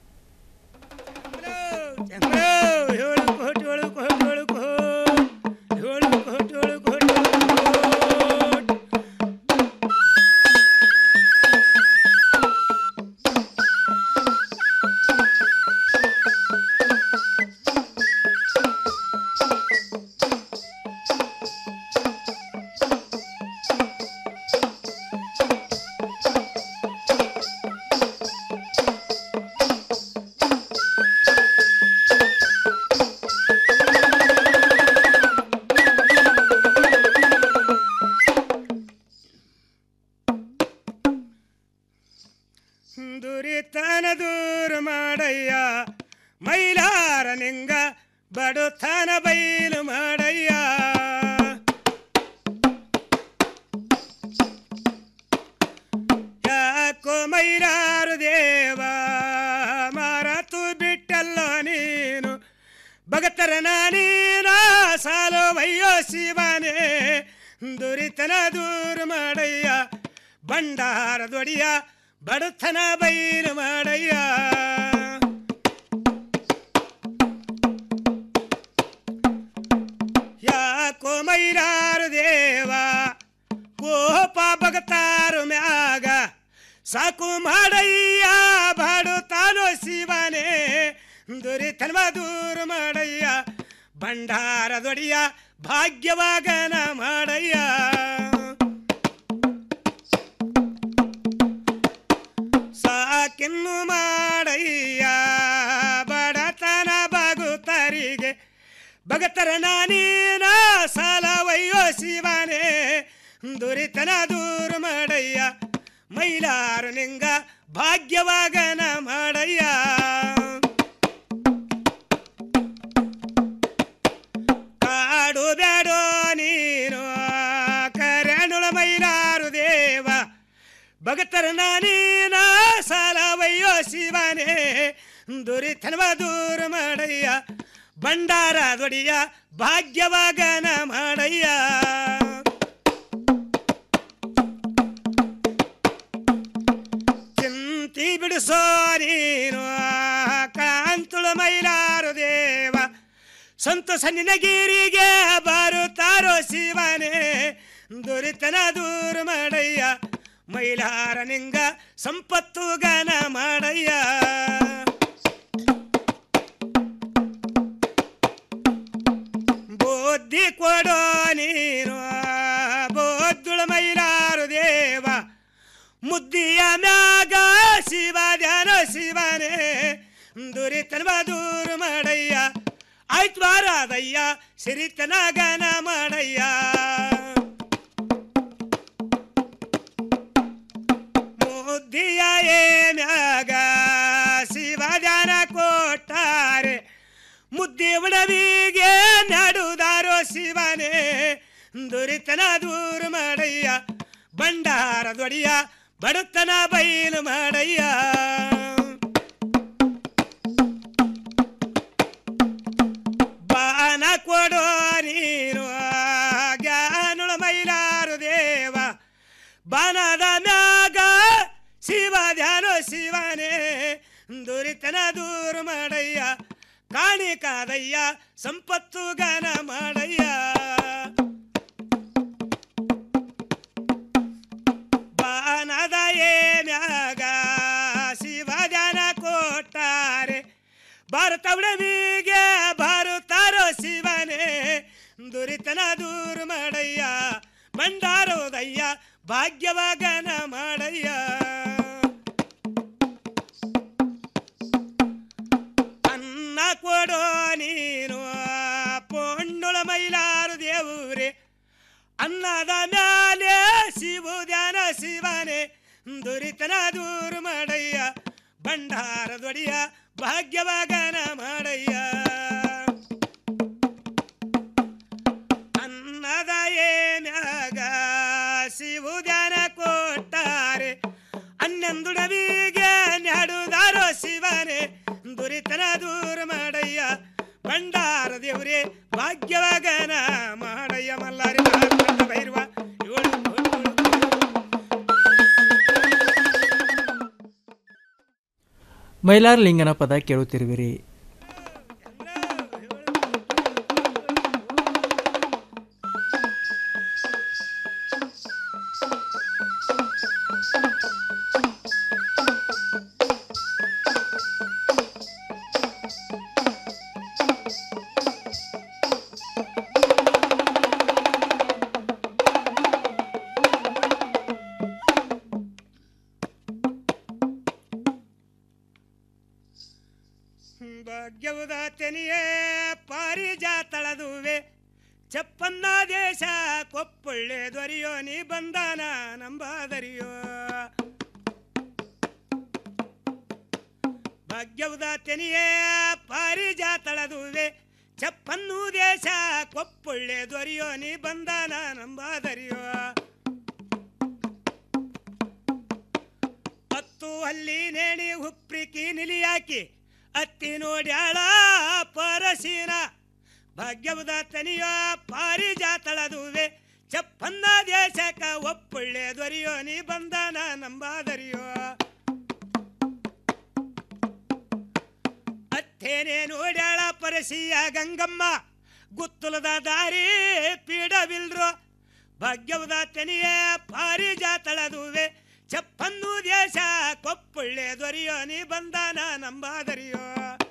ದುರಿತನ ದೂರ ಮಾಡಯ್ಯ ಮೈಲಾರ ನಿಂಗ ಬಡುತನ ಬೈಲು ಮಾಡಯ್ಯ ಯಾಕೋ ಮೈಲಾರು ದೇವ ಮಾರತು ಬಿಟ್ಟಲ್ಲ ನೀನು ಭಗತರ ನಾನೀನ ಸಾಲು ವಯ್ಯೋ ಶಿವನೇ ದುರಿತನ ದೂರ ಮಾಡಯ್ಯ ಬಂಡಾರದೊಡಿಯ ಬಡತನ ಬೈರು ಮಾಡಯ್ಯ ಯಾಕೋ ಮೈರಾರು ದೇವ ಕೋಪ ಬಗತಾರು ಮ್ಯಾಗ ಸಾಕು ಮಾಡಯ್ಯ ಬಾಡುತ್ತಾನೋ ಶಿವನೇ ದುರಿತನ್ವ ದೂರ ಮಾಡಯ್ಯ ಭಂಡಾರದೊಡಿಯ ಭಾಗ್ಯವಾಗನ ಮಾಡಯ್ಯ ಸಾಕಿನ್ನು ಮಾಡಯ್ಯ ಬಡತನ ಬಾಗುತ್ತರಿಗೆ ಭಗತರ ನಾನೀನ ಸಾಲವಯ್ಯೋ ಶಿವನೇ ದುರಿತನ ದೂರ ಮಾಡಯ್ಯ ಮೈಲಾರು ನಿಂಗ ಭಾಗ್ಯವಾಗನ ಮಾಡಯ್ಯ ಕಾಡು ಬ್ಯಾಡೋ ನೀನು ಕರೆನುಳ ಮೈಲಾರು ದೇವ ಭಗತರ ನಾನೀನ ಸಾಲವಯ್ಯೋ ಶಿವನೇ ದುರಿತನವ ದೂರ ಮಾಡಯ್ಯ ಭಂಡಾರ ದೊಡಿಯ ಭಾಗ್ಯವಾಗನ ಮಾಡಯ್ಯ ಚಿಂತಿ ಬಿಡಿಸೋ ನೀನು ಕಾಂತುಳ ಮೈಲಾರು ದೇವ ಸಂತೋಷ ನಿನಗಿರಿಗೆ ಬರುತ್ತಾರೋ ಶಿವನೇ ದುರಿತನ ದೂರ ಮಾಡಯ್ಯ ಮೈಲಾರ ನಿಂಗ ಸಂಪತ್ತು ಗನ ಮಾಡಯ್ಯ ಬುದ್ಧಿ ಕೊಡೋ ನೀನು ಬೋದ್ದುಳ ಮೈಲಾರು ದೇವ ಮುದ್ದಿಯ ಮ್ಯಾಗ ಶಿವ ಧ್ಯಾನ ಶಿವನೇ ದುರಿತನ ದೂರ ಮಾಡಯ್ಯ ಆಯ್ತ್ವಾರಾದಯ್ಯ ಸಿರಿತನ ಗನ ಮಾಡಯ್ಯ ಮುದ್ದಿಯ ಏ ಮ್ಯಾಗ ಶಿವ ಧ್ಯಾನ ಕೊಟ್ಟಾರೆ ಮುದ್ದೆ ಉಡವಿಗೆ ನಡುದಾರೋ ಶಿವನೇ ದುರಿತನ ದೂರ ಮಾಡಯ್ಯ ಭಂಡಾರ ದೊಡಿಯ ಬಡತನ ಬಯಲು ಮಾಡಯ್ಯ ಬಾನ ಕೊಡೋ ನೀನು ಜ್ಞಾನುಳ ಮೈಲಾರು ದೇವ ಬಾನದ ಮ್ಯಾಗ ಶಿವ ಧ್ಯಾನ ಶಿವನೇ ದುರಿತನ ದೂರ ಮಾಡಯ್ಯ ಕಾಣಿಕಾದಯ್ಯ ಸಂಪತ್ತು ಗಾನ ಮಾಡಯ್ಯ ಬಾನದ ಏನ್ಯಾಗ ಶಿವ ಧ್ಯಾನ ಕೊಟ್ಟಾರೆ ಭಾರತವಳವಿಗೆ ಭಾರತಾರೋ ಶಿವನೇ ದುರಿತನ ದೂರ ಮಾಡಯ್ಯ ಭಂಡಾರೋದಯ್ಯ ಭಾಗ್ಯವಾಗನ ಮಾಡಯ್ಯ ಅನ್ನ ಕೊಡೋ ನೀನು ಪೊಣ್ಣುಳ ಮೈಲಾರು ದೇವ್ರೆ ಅನ್ನದ ಮ್ಯಾಲೆ ಶಿವು ಧ್ಯಾನ ಶಿವನೇ ದುರಿತನ ದೂರ ಮಾಡಯ್ಯ ಭಂಡಾರದೊಡಿಯ ಭಾಗ್ಯವಾಗನ ಮಾಡಯ್ಯ ಅನ್ನದ ಏನ್ಯಾಗ ಶಿವು ಧ್ಯಾನ ಕೊಟ್ಟಾರೆ ಹನ್ನೊಂದುಡವಿಗೆ ನಡುದಾರೋ ಶಿವನೇ ದುರಿತನ ದೂರ ಮಾಡಯ್ಯ ಭಂಡಾರ ದೇವ್ರೆ ಭಾಗ್ಯವಾಗನ ಮಾಡಯ್ಯ ಮಲ್ಲಾರಿ ನಾಗಪಟ್ಟ ಭೈರವ ಏಳು ಮೈಲಾರ ಲಿಂಗನ ಪದ ಕೇಳುತ್ತಿರುವಿರಿ ಭಾಗ್ಯವುದ ತೆನಿಯೇ ಪಾರಿಜಾತಳದುವೆ ಚಪ್ಪನ್ನ ದೇಶ ಕೊಪ್ಪೊಳ್ಳೆ ದೊರೆಯೋ ನೀ ಬಂದಾನ ನಂಬಾದರಿಯೋ ಭಾಗ್ಯವುದ ತೆನಿಯೇ ಪಾರಿಜಾತಳದುವೆ ಚಪ್ಪನ್ನು ದೇಶ ಕೊಪ್ಪೊಳ್ಳೆ ದೊರೆಯೋ ನೀ ಬಂದಾನ ನಂಬಾದರಿಯೋ ಹತ್ತು ಹಲ್ಲಿ ನೇಣಿ ಹುಪ್ರಿಕಿ ನಿಲಿಯಾಕಿ ಅತ್ತಿ ನೋಡ್ಯಾಳ ಪರಶಿನ ಭಾಗ್ಯವುದ ತನಿಯ ಪಾರಿಜಾತಳದುವೆ ಚಪ್ಪನ್ನ ದೇಶಕ ಒಪ್ಪುಳ್ಳೆ ದೊರೆಯೋ ನೀ ಬಂದಾನ ನಂಬಾದರಿಯೋ ಅತ್ತೇನೆ ನೋಡ್ಯಾಳ ಪರಸಿಯ ಗಂಗಮ್ಮ ಗುತ್ತುಲದ ದಾರಿ ಪೀಡವಿಲ್ರೋ ಭಾಗ್ಯವದ ತೆನೆಯ ಪಾರಿಜಾತಳದುವೆ ಚಪ್ಪನ್ನು ದೇಶ ಕೊಪ್ಪುಳ್ಳೆ ದೊರೆಯೋ ನೀ ಬಂದಾನ ನಂಬಾದರಿಯೋ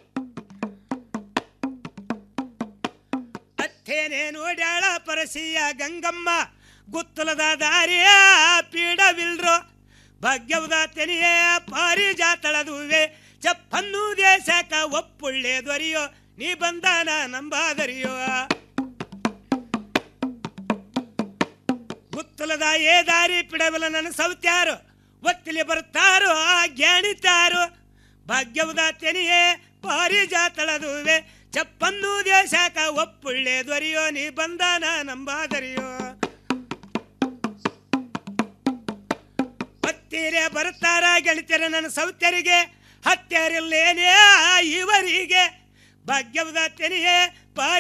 ಅತ್ತೇನೆ ನೋಡ್ಯಾಳ ಪರಸಿಯ ಗಂಗಮ್ಮ ಗುತ್ತಲದ ದಾರಿಯ ಪೀಡವಿಲ್ರೋ ಭಾಗ್ಯವದ ತೆನೆಯ ಪಾರಿಜಾತಳದುವೆ ಚಪ್ಪನ್ನು ದೇಶಕ ಒಪ್ಪುಳ್ಳೆ ದೊರೆಯೋ ನೀ ಬಂದಾನ ನಂಬಾದರಿಯೋ ಗುತ್ತಲದ ಏ ದಾರಿ ಪಿಡಬಲ ನನ್ನ ಸೌತ್ಯಾರು ಒತ್ತಿಲಿ ಬರ್ತಾರೋ ಆ ಜ್ಞಾನಿತಾರು ಭಾಗ್ಯವದ ತೆನೆಯೇ ಪಾರಿಜಾತಳದುವೆ ಚಪ್ಪನ್ನು ದೇಶಕ ಒಪ್ಪುಳ್ಳೆ ದೊರೆಯೋ ನೀ ಬಂದಾನ ನಂಬಾದರಿಯೋ ಹತ್ತಿರೆ ಬರ್ತಾರ ಗೆಳತಿಯರ ನನ್ನ ಸೌತ್ಯರಿಗೆ ಹತ್ಯರಿಲ್ಲೇನೇ ಇವರಿಗೆ ಭಾಗ್ಯವದ ತೆನೆಯೇ ಪಾರಿ